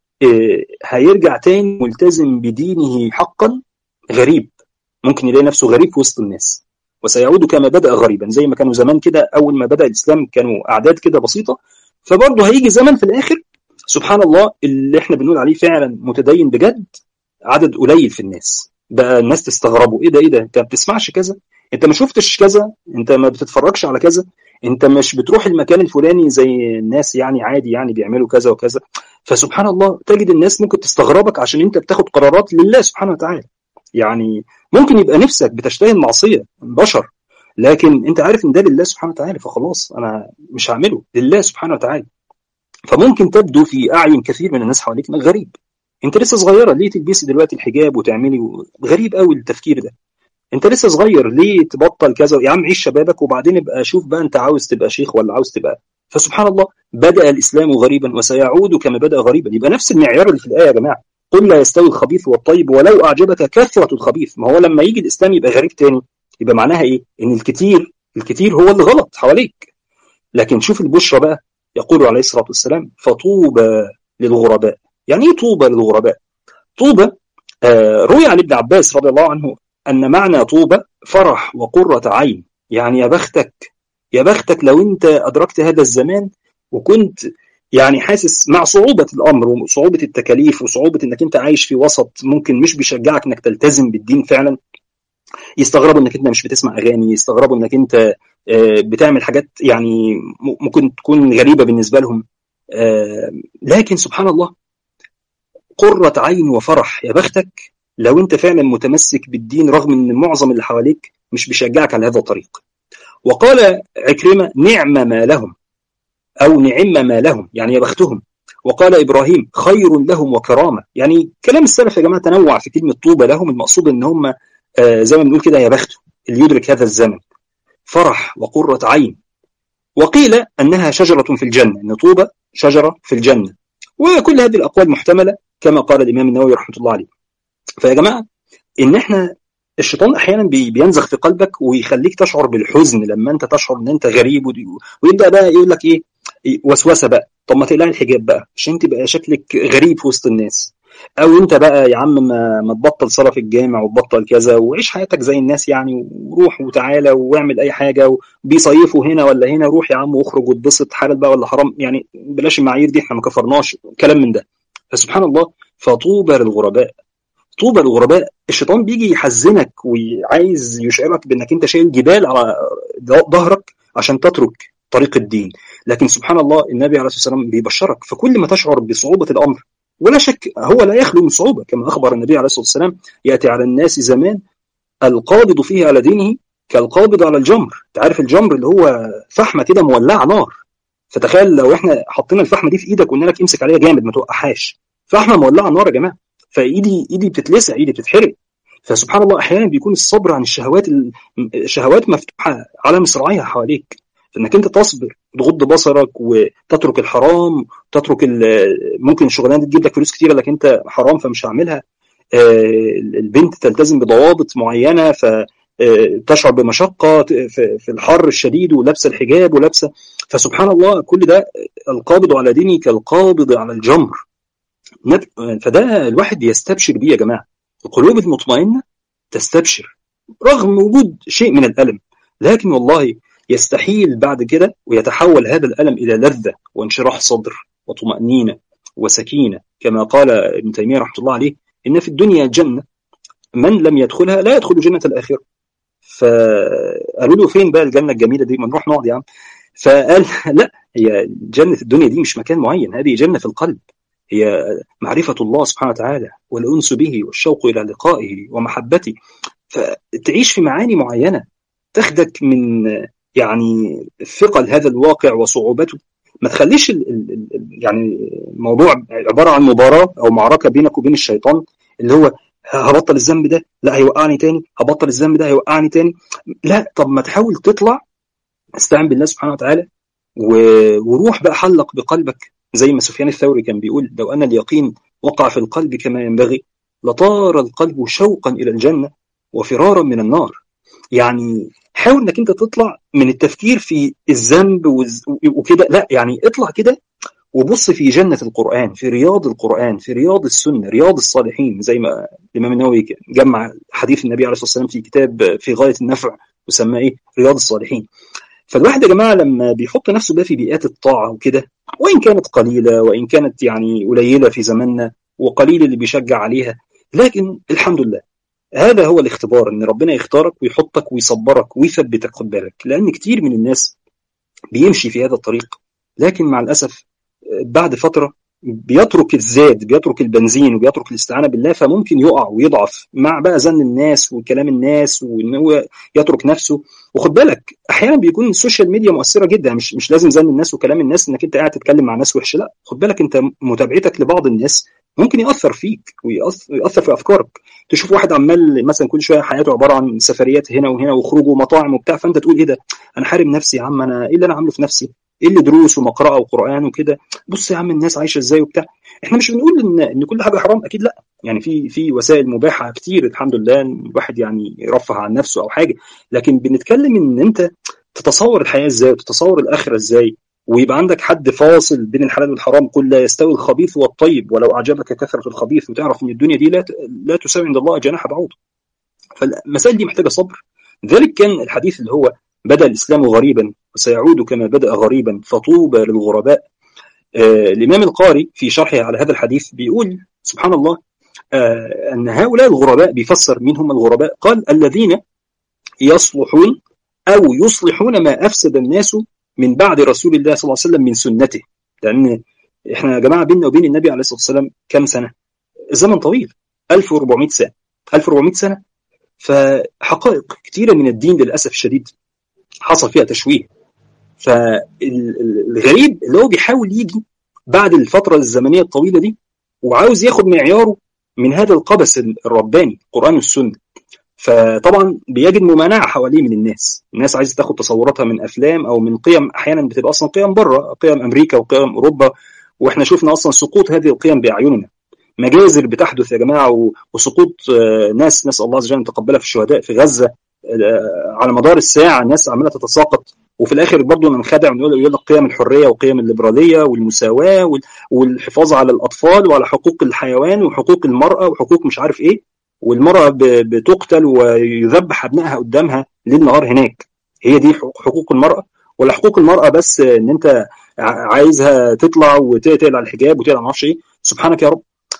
هيرجع تاني ملتزم بدينه حقا غريب ممكن يلاقي نفسه غريب في وسط الناس وسيعود كما بدا غريبا زي ما كانوا زمان كده اول ما بدا الاسلام كانوا اعداد كده بسيطه فبرضه هيجي زمن في الاخر سبحان الله اللي احنا بنقول عليه فعلا متدين بجد عدد قليل في الناس بقى الناس تستغربوا ايه ده ايه ده انت ما بتسمعش كذا انت ما شفتش كذا انت ما بتتفرجش على كذا انت مش بتروح المكان الفلاني زي الناس يعني عادي يعني بيعملوا كذا وكذا فسبحان الله تجد الناس ممكن تستغربك عشان انت بتاخد قرارات لله سبحانه وتعالى يعني ممكن يبقى نفسك بتشتهي المعصيه بشر لكن انت عارف ان ده لله سبحانه وتعالى فخلاص انا مش هعمله لله سبحانه وتعالى فممكن تبدو في اعين كثير من الناس حواليك انك غريب انت لسه صغيره ليه تلبسي دلوقتي الحجاب وتعملي غريب قوي التفكير ده انت لسه صغير ليه تبطل كذا يا عم عيش شبابك وبعدين ابقى شوف بقى انت عاوز تبقى شيخ ولا عاوز تبقى فسبحان الله بدا الاسلام غريبا وسيعود كما بدا غريبا يبقى نفس المعيار اللي في الايه يا جماعه قل لا يستوي الخبيث والطيب ولو اعجبك كثره الخبيث ما هو لما يجي الاسلام يبقى غريب تاني يبقى معناها ايه ان الكتير الكتير هو اللي غلط حواليك لكن شوف البشرى بقى يقول عليه الصلاه والسلام فطوبى للغرباء يعني ايه طوبى للغرباء طوبى آه روي عن ابن عباس رضي الله عنه أن معنى طوبى فرح وقرة عين يعني يا بختك يا بختك لو أنت أدركت هذا الزمان وكنت يعني حاسس مع صعوبة الأمر وصعوبة التكاليف وصعوبة أنك أنت عايش في وسط ممكن مش بيشجعك أنك تلتزم بالدين فعلا يستغربوا أنك أنت مش بتسمع أغاني يستغربوا أنك أنت بتعمل حاجات يعني ممكن تكون غريبة بالنسبة لهم لكن سبحان الله قرة عين وفرح يا بختك لو انت فعلا متمسك بالدين رغم ان معظم اللي حواليك مش بيشجعك على هذا الطريق وقال عكرمة نعم ما لهم أو نعم ما لهم يعني يا بختهم وقال إبراهيم خير لهم وكرامة يعني كلام السلف يا جماعة تنوع في كلمة طوبى لهم المقصود ان هم آه زي ما بنقول كده يا بخته اللي يدرك هذا الزمن فرح وقرة عين وقيل أنها شجرة في الجنة أن طوبى شجرة في الجنة وكل هذه الأقوال محتملة كما قال الإمام النووي رحمة الله عليه فيا جماعه ان احنا الشيطان احيانا بينزغ في قلبك ويخليك تشعر بالحزن لما انت تشعر ان انت غريب ويبدا بقى يقول لك ايه وسوسه بقى طب ما تقلعي الحجاب بقى عشان تبقى شكلك غريب في وسط الناس او انت بقى يا عم ما, ما تبطل صلاه في الجامع وتبطل كذا وعيش حياتك زي الناس يعني وروح وتعالى واعمل اي حاجه وبيصيفوا هنا ولا هنا روح يا عم واخرج واتبسط حلال بقى ولا حرام يعني بلاش المعايير دي احنا ما كفرناش كلام من ده فسبحان الله فطوبى للغرباء طوبى للغرباء الشيطان بيجي يحزنك وعايز يشعرك بانك انت شايل جبال على ظهرك عشان تترك طريق الدين لكن سبحان الله النبي عليه الصلاه والسلام بيبشرك فكل ما تشعر بصعوبه الامر ولا شك هو لا يخلو من صعوبه كما اخبر النبي عليه الصلاه والسلام ياتي على الناس زمان القابض فيه على دينه كالقابض على الجمر انت عارف الجمر اللي هو فحمه كده مولعه نار فتخيل لو احنا حطينا الفحمه دي في ايدك وقلنا لك امسك عليها جامد ما توقعهاش فحمه مولعه نار يا جماعه فايدي ايدي بتتلسع ايدي بتتحرق فسبحان الله احيانا بيكون الصبر عن الشهوات الشهوات مفتوحه على مصراعيها حواليك انك انت تصبر تغض بصرك وتترك الحرام تترك ممكن الشغلانه دي تجيب لك فلوس كتيره لكن انت حرام فمش هعملها البنت تلتزم بضوابط معينه ف تشعر بمشقه في الحر الشديد ولابسه الحجاب ولابسه فسبحان الله كل ده القابض على ديني كالقابض على الجمر فده الواحد يستبشر بيه يا جماعه القلوب المطمئنه تستبشر رغم وجود شيء من الالم لكن والله يستحيل بعد كده ويتحول هذا الالم الى لذه وانشراح صدر وطمانينه وسكينه كما قال ابن تيميه رحمه الله عليه ان في الدنيا جنه من لم يدخلها لا يدخل جنه الاخره فقالوا له فين بقى الجنه الجميله دي ما نروح نقعد يا عم فقال لا هي جنه الدنيا دي مش مكان معين هذه جنه في القلب هي معرفة الله سبحانه وتعالى والأنس به والشوق إلى لقائه ومحبته فتعيش في معاني معينة تاخدك من يعني ثقل هذا الواقع وصعوبته ما تخليش ال ال يعني الموضوع عبارة عن مباراة أو معركة بينك وبين الشيطان اللي هو هبطل الذنب ده لا هيوقعني تاني هبطل الذنب ده هيوقعني تاني لا طب ما تحاول تطلع استعن بالله سبحانه وتعالى وروح بقى حلق بقلبك زي ما سفيان الثوري كان بيقول لو أن اليقين وقع في القلب كما ينبغي لطار القلب شوقا إلى الجنة وفرارا من النار يعني حاول انك انت تطلع من التفكير في الذنب وكده لا يعني اطلع كده وبص في جنة القرآن في رياض القرآن في رياض السنة رياض الصالحين زي ما الإمام النووي جمع حديث النبي عليه الصلاة والسلام في كتاب في غاية النفع وسماه إيه رياض الصالحين فالواحد يا جماعة لما بيحط نفسه بقى في بيئات الطاعة وكده وإن كانت قليلة وإن كانت يعني قليلة في زماننا وقليل اللي بيشجع عليها لكن الحمد لله هذا هو الاختبار ان ربنا يختارك ويحطك ويصبرك ويثبتك خد بالك لان كتير من الناس بيمشي في هذا الطريق لكن مع الاسف بعد فتره بيترك الزاد بيترك البنزين وبيترك الاستعانه بالله فممكن يقع ويضعف مع بقى زن الناس وكلام الناس وان هو يترك نفسه وخد بالك احيانا بيكون السوشيال ميديا مؤثره جدا مش مش لازم زن الناس وكلام الناس انك انت قاعد تتكلم مع ناس وحشه لا خد بالك انت متابعتك لبعض الناس ممكن ياثر فيك ويأثر في افكارك تشوف واحد عمال مثلا كل شويه حياته عباره عن سفريات هنا وهنا وخروج ومطاعم وبتاع فانت تقول ايه ده انا حارم نفسي يا عم انا ايه اللي انا عامله في نفسي ايه اللي دروس ومقرأة وقرآن وكده بص يا عم الناس عايشه ازاي وبتاع احنا مش بنقول ان ان كل حاجه حرام اكيد لا يعني في في وسائل مباحه كتير الحمد لله الواحد يعني يرفه عن نفسه او حاجه لكن بنتكلم ان انت تتصور الحياه ازاي وتتصور الاخره ازاي ويبقى عندك حد فاصل بين الحلال والحرام قل لا يستوي الخبيث والطيب ولو اعجبك كثره الخبيث وتعرف ان الدنيا دي لا لا تساوي عند الله جناح بعوض فالمسائل دي محتاجه صبر ذلك كان الحديث اللي هو بدا الاسلام غريبا وسيعود كما بدا غريبا فطوبى للغرباء آه الامام القاري في شرحه على هذا الحديث بيقول سبحان الله آه ان هؤلاء الغرباء بيفسر مين هم الغرباء قال الذين يصلحون او يصلحون ما افسد الناس من بعد رسول الله صلى الله عليه وسلم من سنته لان احنا يا جماعه بيننا وبين النبي عليه الصلاه والسلام كم سنه زمن طويل 1400 سنه 1400 سنه فحقائق كثيره من الدين للاسف الشديد حصل فيها تشويه فالغريب اللي هو بيحاول يجي بعد الفتره الزمنيه الطويله دي وعاوز ياخد معياره من هذا القبس الرباني القران والسنه فطبعا بيجد ممانعه حواليه من الناس الناس عايزه تاخد تصوراتها من افلام او من قيم احيانا بتبقى اصلا قيم بره قيم امريكا وقيم اوروبا واحنا شفنا اصلا سقوط هذه القيم باعيننا مجازر بتحدث يا جماعه وسقوط ناس نسال الله عز وجل ان يتقبلها في الشهداء في غزه على مدار الساعه الناس عماله تتساقط وفي الاخر برضه ننخدع ونقول يقول لك قيم الحريه وقيم الليبراليه والمساواه والحفاظ على الاطفال وعلى حقوق الحيوان وحقوق المراه وحقوق مش عارف ايه والمراه بتقتل ويذبح ابنائها قدامها ليل نهار هناك هي دي حقوق المراه ولا حقوق المراه بس ان انت عايزها تطلع وتقلع الحجاب وتقلع ما اعرفش ايه سبحانك يا رب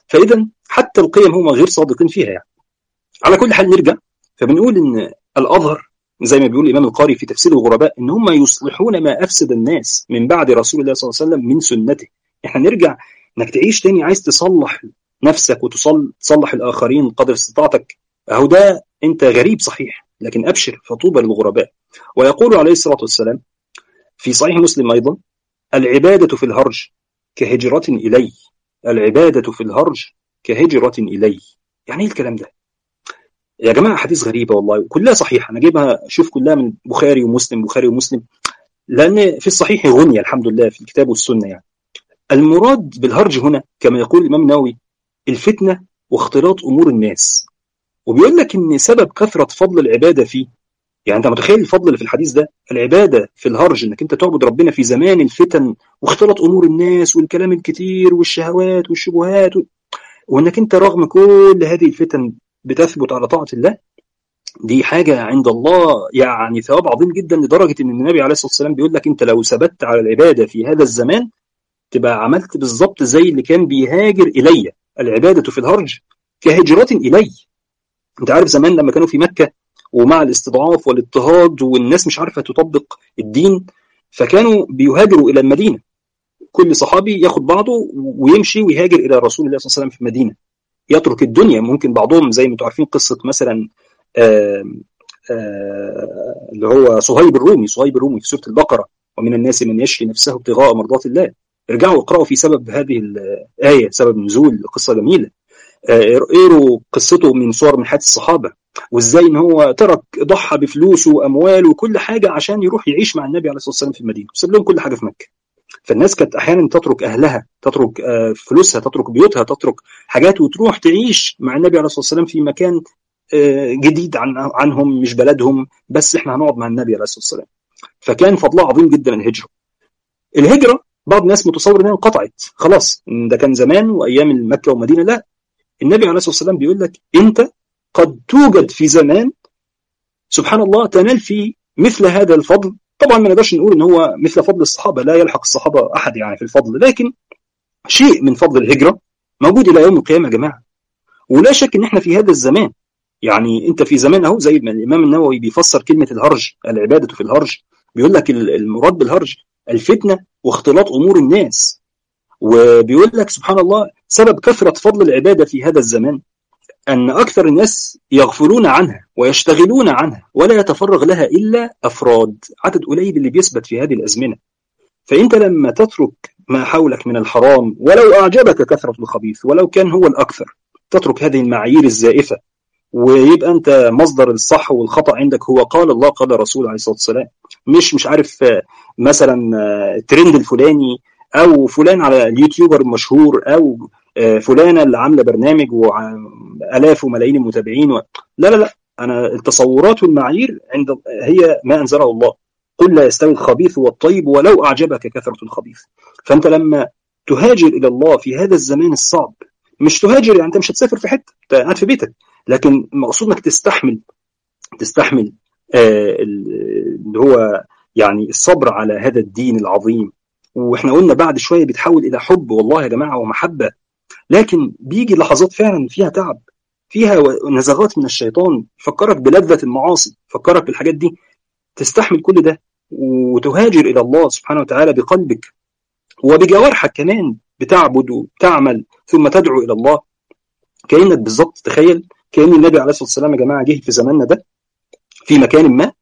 فاذا حتى القيم هم غير صادقين فيها يعني على كل حال نرجع فبنقول ان الاظهر زي ما بيقول الامام القاري في تفسير الغرباء ان هم يصلحون ما افسد الناس من بعد رسول الله صلى الله عليه وسلم من سنته احنا نرجع انك تعيش تاني عايز تصلح نفسك وتصلح الاخرين قدر استطاعتك اهو ده انت غريب صحيح لكن ابشر فطوبى للغرباء ويقول عليه الصلاه والسلام في صحيح مسلم ايضا العباده في الهرج كهجره الي العباده في الهرج كهجره الي يعني ايه الكلام ده يا جماعه حديث غريبه والله وكلها صحيحه انا جايبها شوف كلها من بخاري ومسلم بخاري ومسلم لان في الصحيح غني الحمد لله في الكتاب والسنه يعني المراد بالهرج هنا كما يقول الامام النووي الفتنه واختلاط امور الناس وبيقول لك ان سبب كثره فضل العباده فيه يعني انت متخيل الفضل اللي في الحديث ده العباده في الهرج انك انت تعبد ربنا في زمان الفتن واختلاط امور الناس والكلام الكتير والشهوات والشبهات و... وانك انت رغم كل هذه الفتن بتثبت على طاعه الله دي حاجة عند الله يعني ثواب عظيم جدا لدرجة إن النبي عليه الصلاة والسلام بيقول لك أنت لو ثبت على العبادة في هذا الزمان تبقى عملت بالظبط زي اللي كان بيهاجر إلي العبادة في الهرج كهجرة إلي أنت عارف زمان لما كانوا في مكة ومع الاستضعاف والاضطهاد والناس مش عارفة تطبق الدين فكانوا بيهاجروا إلى المدينة كل صحابي ياخد بعضه ويمشي ويهاجر إلى رسول الله صلى الله عليه وسلم في المدينة يترك الدنيا ممكن بعضهم زي ما انتم عارفين قصة مثلا آآ آآ اللي هو صهيب الرومي صهيب الرومي في سورة البقرة ومن الناس من يشري نفسه ابتغاء مرضات الله ارجعوا اقرأوا في سبب هذه الآية سبب نزول قصة جميلة اقروا قصته من صور من حياة الصحابة وازاي ان هو ترك ضحى بفلوسه وامواله وكل حاجة عشان يروح يعيش مع النبي عليه الصلاة والسلام في المدينة وساب لهم كل حاجة في مكة فالناس كانت احيانا تترك اهلها تترك فلوسها تترك بيوتها تترك حاجات وتروح تعيش مع النبي عليه الصلاه والسلام في مكان جديد عن عنهم مش بلدهم بس احنا هنقعد مع النبي عليه الصلاه والسلام فكان فضلها عظيم جدا الهجره الهجره بعض الناس متصور انها انقطعت خلاص ده كان زمان وايام مكه والمدينه لا النبي عليه الصلاه والسلام بيقول لك انت قد توجد في زمان سبحان الله تنال فيه مثل هذا الفضل طبعا ما نقدرش نقول ان هو مثل فضل الصحابه لا يلحق الصحابه احد يعني في الفضل لكن شيء من فضل الهجره موجود الى يوم القيامه يا جماعه ولا شك ان احنا في هذا الزمان يعني انت في زمان اهو زي ما الامام النووي بيفسر كلمه الهرج العباده في الهرج بيقول لك المراد بالهرج الفتنه واختلاط امور الناس وبيقول لك سبحان الله سبب كثره فضل العباده في هذا الزمان أن أكثر الناس يغفلون عنها ويشتغلون عنها ولا يتفرغ لها إلا أفراد عدد قليل اللي بيثبت في هذه الأزمنة فأنت لما تترك ما حولك من الحرام ولو أعجبك كثرة الخبيث ولو كان هو الأكثر تترك هذه المعايير الزائفة ويبقى أنت مصدر الصح والخطأ عندك هو قال الله قال رسول عليه الصلاة والسلام مش مش عارف مثلا الترند الفلاني أو فلان على اليوتيوبر المشهور أو فلانه اللي عامله برنامج والاف وملايين المتابعين و... لا لا لا انا التصورات والمعايير عند هي ما انزله الله قل لا يستوي الخبيث والطيب ولو اعجبك كثره الخبيث فانت لما تهاجر الى الله في هذا الزمان الصعب مش تهاجر يعني انت مش هتسافر في حته انت قاعد في بيتك لكن مقصود انك تستحمل تستحمل آه اللي هو يعني الصبر على هذا الدين العظيم واحنا قلنا بعد شويه بيتحول الى حب والله يا جماعه ومحبه لكن بيجي لحظات فعلا فيها تعب فيها نزغات من الشيطان فكرك بلذة المعاصي فكرك بالحاجات دي تستحمل كل ده وتهاجر إلى الله سبحانه وتعالى بقلبك وبجوارحك كمان بتعبد وتعمل ثم تدعو إلى الله كأنك بالظبط تخيل كأن النبي عليه الصلاة والسلام يا جماعة جه في زماننا ده في مكان ما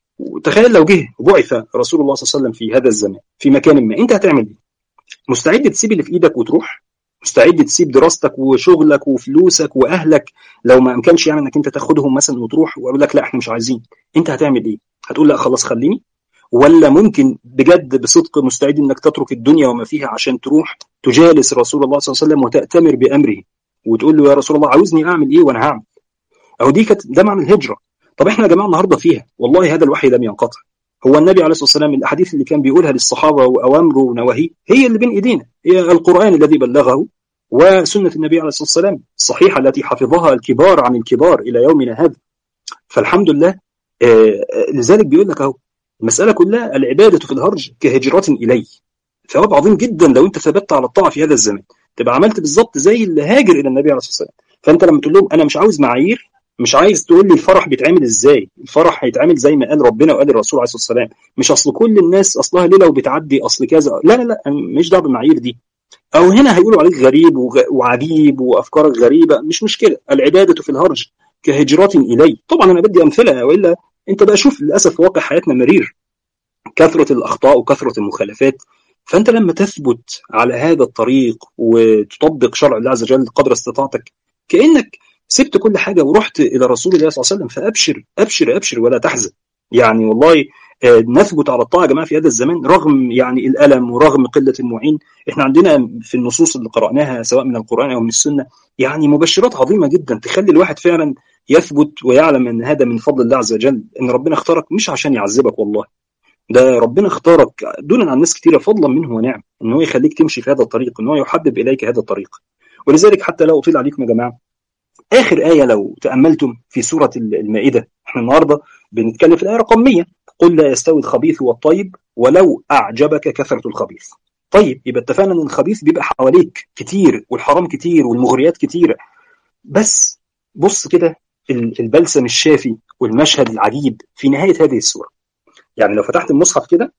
وتخيل لو جه وبعث رسول الله صلى الله عليه وسلم في هذا الزمان في مكان ما انت هتعمل ايه؟ مستعد تسيب اللي في ايدك وتروح مستعد تسيب دراستك وشغلك وفلوسك واهلك لو ما امكنش يعني انك انت تاخدهم مثلا وتروح ويقول لك لا احنا مش عايزين انت هتعمل ايه هتقول لا خلاص خليني ولا ممكن بجد بصدق مستعد انك تترك الدنيا وما فيها عشان تروح تجالس رسول الله صلى الله عليه وسلم وتأتمر بامره وتقول له يا رسول الله عاوزني اعمل ايه وانا هعمل اهو دي كانت ده معنى الهجره طب احنا يا جماعه النهارده فيها والله هذا الوحي لم ينقطع هو النبي عليه الصلاه والسلام الاحاديث اللي كان بيقولها للصحابه واوامره ونواهيه هي اللي بين ايدينا هي القران الذي بلغه وسنة النبي عليه الصلاة والسلام الصحيحة التي حفظها الكبار عن الكبار إلى يومنا هذا فالحمد لله آه لذلك بيقول لك أهو المسألة كلها العبادة في الهرج كهجرة إلي ثواب عظيم جدا لو أنت ثبت على الطاعة في هذا الزمان تبقى عملت بالظبط زي اللي هاجر الى النبي عليه الصلاه والسلام فانت لما تقول لهم انا مش عاوز معايير مش عايز تقول لي الفرح بيتعمل ازاي الفرح هيتعمل زي ما قال ربنا وقال الرسول عليه الصلاه والسلام مش اصل كل الناس اصلها ليله وبتعدي اصل كذا لا لا لا مش دعوه بالمعايير دي او هنا هيقولوا عليك غريب وعجيب وافكارك غريبه مش مشكله العباده في الهرج كهجرة الي طبعا انا بدي امثله والا انت بقى شوف للاسف واقع حياتنا مرير كثره الاخطاء وكثره المخالفات فانت لما تثبت على هذا الطريق وتطبق شرع الله عز وجل قدر استطاعتك كانك سبت كل حاجه ورحت الى رسول الله صلى الله عليه وسلم فابشر ابشر ابشر ولا تحزن يعني والله نثبت على الطاعه يا جماعه في هذا الزمان رغم يعني الالم ورغم قله المعين احنا عندنا في النصوص اللي قراناها سواء من القران او من السنه يعني مبشرات عظيمه جدا تخلي الواحد فعلا يثبت ويعلم ان هذا من فضل الله عز وجل ان ربنا اختارك مش عشان يعذبك والله ده ربنا اختارك دونا عن ناس كثيره فضلا منه ونعم ان هو يخليك تمشي في هذا الطريق ان هو يحبب اليك هذا الطريق ولذلك حتى لا اطيل عليكم يا جماعه اخر ايه لو تاملتم في سوره المائده احنا النهارده بنتكلم في الايه رقم 100 قل لا يستوي الخبيث والطيب ولو اعجبك كثره الخبيث طيب يبقى اتفقنا ان الخبيث بيبقى حواليك كتير والحرام كتير والمغريات كتيره بس بص كده البلسم الشافي والمشهد العجيب في نهايه هذه السوره يعني لو فتحت المصحف كده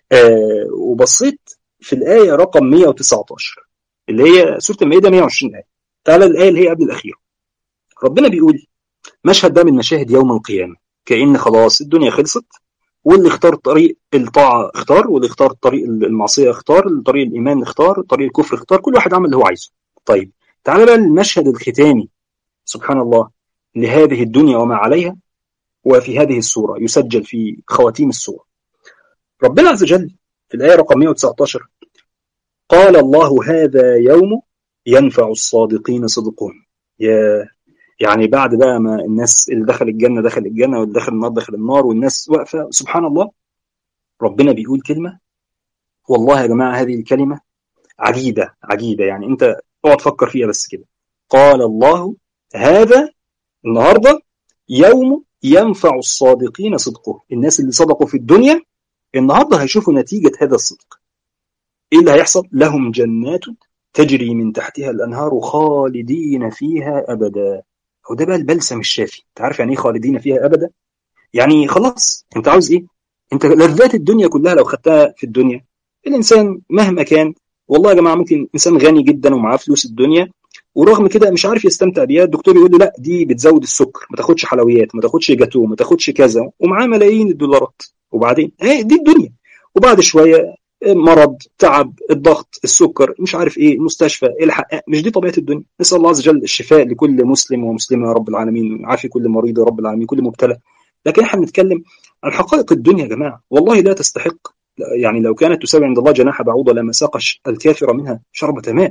آه وبصيت في الايه رقم 119 اللي هي سوره المائده 120 ايه تعالى الايه اللي هي قبل الاخيره ربنا بيقول مشهد ده من مشاهد يوم القيامه كأن خلاص الدنيا خلصت واللي اختار طريق الطاعة اختار واللي اختار طريق المعصية اختار طريق الإيمان اختار طريق الكفر اختار كل واحد عمل اللي هو عايزه طيب تعال بقى المشهد الختامي سبحان الله لهذه الدنيا وما عليها وفي هذه السورة يسجل في خواتيم السورة ربنا عز وجل في الآية رقم 119 قال الله هذا يوم ينفع الصادقين صدقهم يا يعني بعد بقى ما الناس اللي دخل الجنه دخل الجنه واللي دخل النار دخل النار والناس واقفه سبحان الله ربنا بيقول كلمه والله يا جماعه هذه الكلمه عجيبه عجيبه يعني انت اقعد فكر فيها بس كده قال الله هذا النهارده يوم ينفع الصادقين صدقهم الناس اللي صدقوا في الدنيا النهارده هيشوفوا نتيجه هذا الصدق ايه اللي هيحصل لهم جنات تجري من تحتها الانهار خالدين فيها ابدا وده بقى البلسم الشافي انت عارف يعني ايه خالدين فيها ابدا يعني خلاص انت عاوز ايه انت لذات الدنيا كلها لو خدتها في الدنيا الانسان مهما كان والله يا جماعه ممكن انسان غني جدا ومعاه فلوس الدنيا ورغم كده مش عارف يستمتع بيها الدكتور يقول له لا دي بتزود السكر ما تاخدش حلويات ما تاخدش جاتو ما تاخدش كذا ومعاه ملايين الدولارات وبعدين ايه دي الدنيا وبعد شويه مرض تعب الضغط السكر مش عارف ايه المستشفى الحق مش دي طبيعه الدنيا نسال الله عز وجل الشفاء لكل مسلم ومسلمه يا رب العالمين عافي كل مريض يا رب العالمين كل مبتلى لكن احنا بنتكلم عن حقائق الدنيا يا جماعه والله لا تستحق يعني لو كانت تساوي عند الله جناح بعوضه لما ساق الكافر منها شربة ماء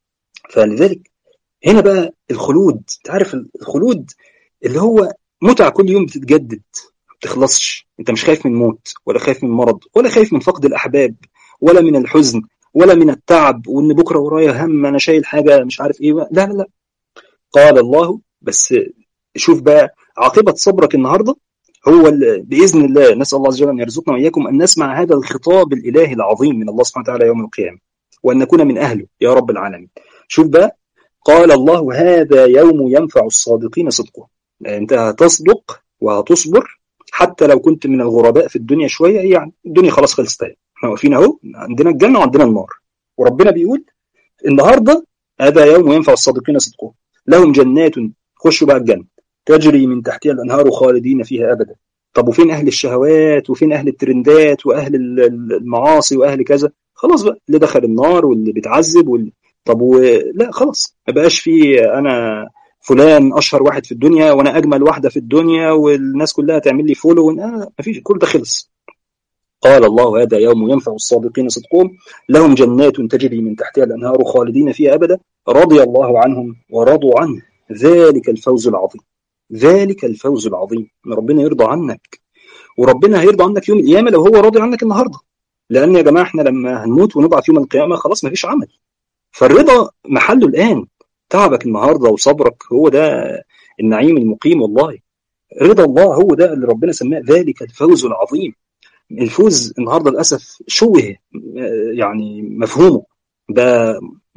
فلذلك هنا بقى الخلود انت عارف الخلود اللي هو متعه كل يوم بتتجدد ما بتخلصش انت مش خايف من موت ولا خايف من مرض ولا خايف من فقد الاحباب ولا من الحزن ولا من التعب وان بكره ورايا هم انا شايل حاجه مش عارف ايه لا لا لا قال الله بس شوف بقى عاقبه صبرك النهارده هو باذن الله نسال الله عز وجل ان يرزقنا واياكم ان نسمع هذا الخطاب الالهي العظيم من الله سبحانه وتعالى يوم القيامه وان نكون من اهله يا رب العالمين شوف بقى قال الله هذا يوم ينفع الصادقين صدقهم انت هتصدق وهتصبر حتى لو كنت من الغرباء في الدنيا شويه يعني الدنيا خلاص خلصت احنا واقفين اهو عندنا الجنه وعندنا النار وربنا بيقول النهارده هذا يوم ينفع الصادقين صدقهم لهم جنات خشوا بقى الجنه تجري من تحتها الانهار خالدين فيها ابدا طب وفين اهل الشهوات وفين اهل الترندات واهل المعاصي واهل كذا خلاص بقى اللي دخل النار واللي بيتعذب واللي طب و... لا خلاص ما بقاش في انا فلان اشهر واحد في الدنيا وانا اجمل واحده في الدنيا والناس كلها تعمل لي فولو ما فيش كل ده خلص قال الله هذا يوم ينفع الصادقين صدقهم لهم جنات تجري من تحتها الانهار خالدين فيها ابدا رضي الله عنهم ورضوا عنه ذلك الفوز العظيم ذلك الفوز العظيم ان ربنا يرضى عنك وربنا هيرضى عنك يوم القيامه لو هو راضي عنك النهارده لان يا جماعه احنا لما هنموت ونبعث يوم القيامه خلاص ما فيش عمل فالرضا محله الان تعبك النهارده وصبرك هو ده النعيم المقيم والله رضا الله هو ده اللي ربنا سماه ذلك الفوز العظيم الفوز النهارده للاسف شوه يعني مفهومه ده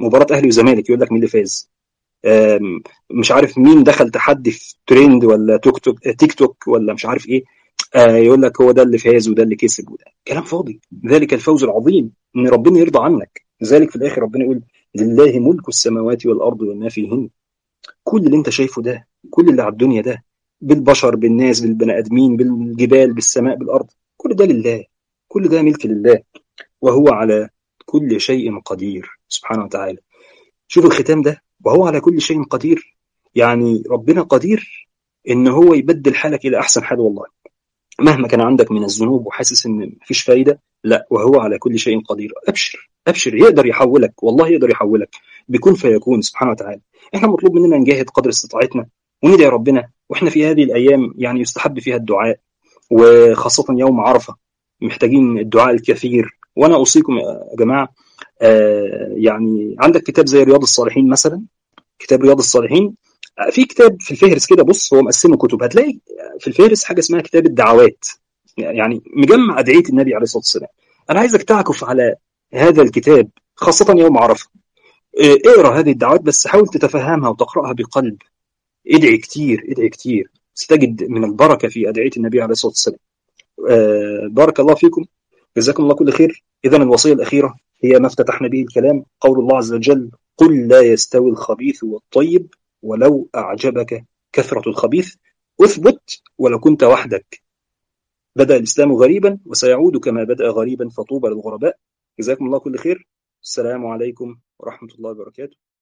مباراه اهلي وزمالك يقول لك مين اللي فاز مش عارف مين دخل تحدي في ترند ولا توك توك تيك توك ولا مش عارف ايه يقول لك هو ده اللي فاز وده اللي كسب وده كلام فاضي ذلك الفوز العظيم ان ربنا يرضى عنك لذلك في الاخر ربنا يقول لله ملك السماوات والارض وما فيهن كل اللي انت شايفه ده كل اللي على الدنيا ده بالبشر بالناس بالبني ادمين بالجبال بالسماء بالارض كل ده لله كل ده ملك لله وهو على كل شيء قدير سبحانه وتعالى شوف الختام ده وهو على كل شيء قدير يعني ربنا قدير ان هو يبدل حالك الى احسن حال والله مهما كان عندك من الذنوب وحاسس ان مفيش فايده لا وهو على كل شيء قدير ابشر ابشر يقدر يحولك والله يقدر يحولك بكون فيكون سبحانه وتعالى احنا مطلوب مننا نجاهد قدر استطاعتنا وندعي ربنا واحنا في هذه الايام يعني يستحب فيها الدعاء وخاصه يوم عرفه محتاجين الدعاء الكثير وانا اوصيكم يا جماعه آه يعني عندك كتاب زي رياض الصالحين مثلا كتاب رياض الصالحين في كتاب في الفهرس كده بص هو مقسمه كتب هتلاقي في الفهرس حاجه اسمها كتاب الدعوات يعني مجمع ادعيه النبي عليه الصلاه والسلام انا عايزك تعكف على هذا الكتاب خاصه يوم عرفه اقرا هذه الدعوات بس حاول تتفهمها وتقراها بقلب ادعي كتير ادعي كتير ستجد من البركه في ادعيه النبي عليه الصلاه والسلام آه بارك الله فيكم جزاكم الله كل خير اذا الوصيه الاخيره هي ما افتتحنا به الكلام قول الله عز وجل قل لا يستوي الخبيث والطيب ولو أعجبك كثرة الخبيث أثبت ولو كنت وحدك بدأ الإسلام غريبا وسيعود كما بدأ غريبا فطوبى للغرباء جزاكم الله كل خير السلام عليكم ورحمة الله وبركاته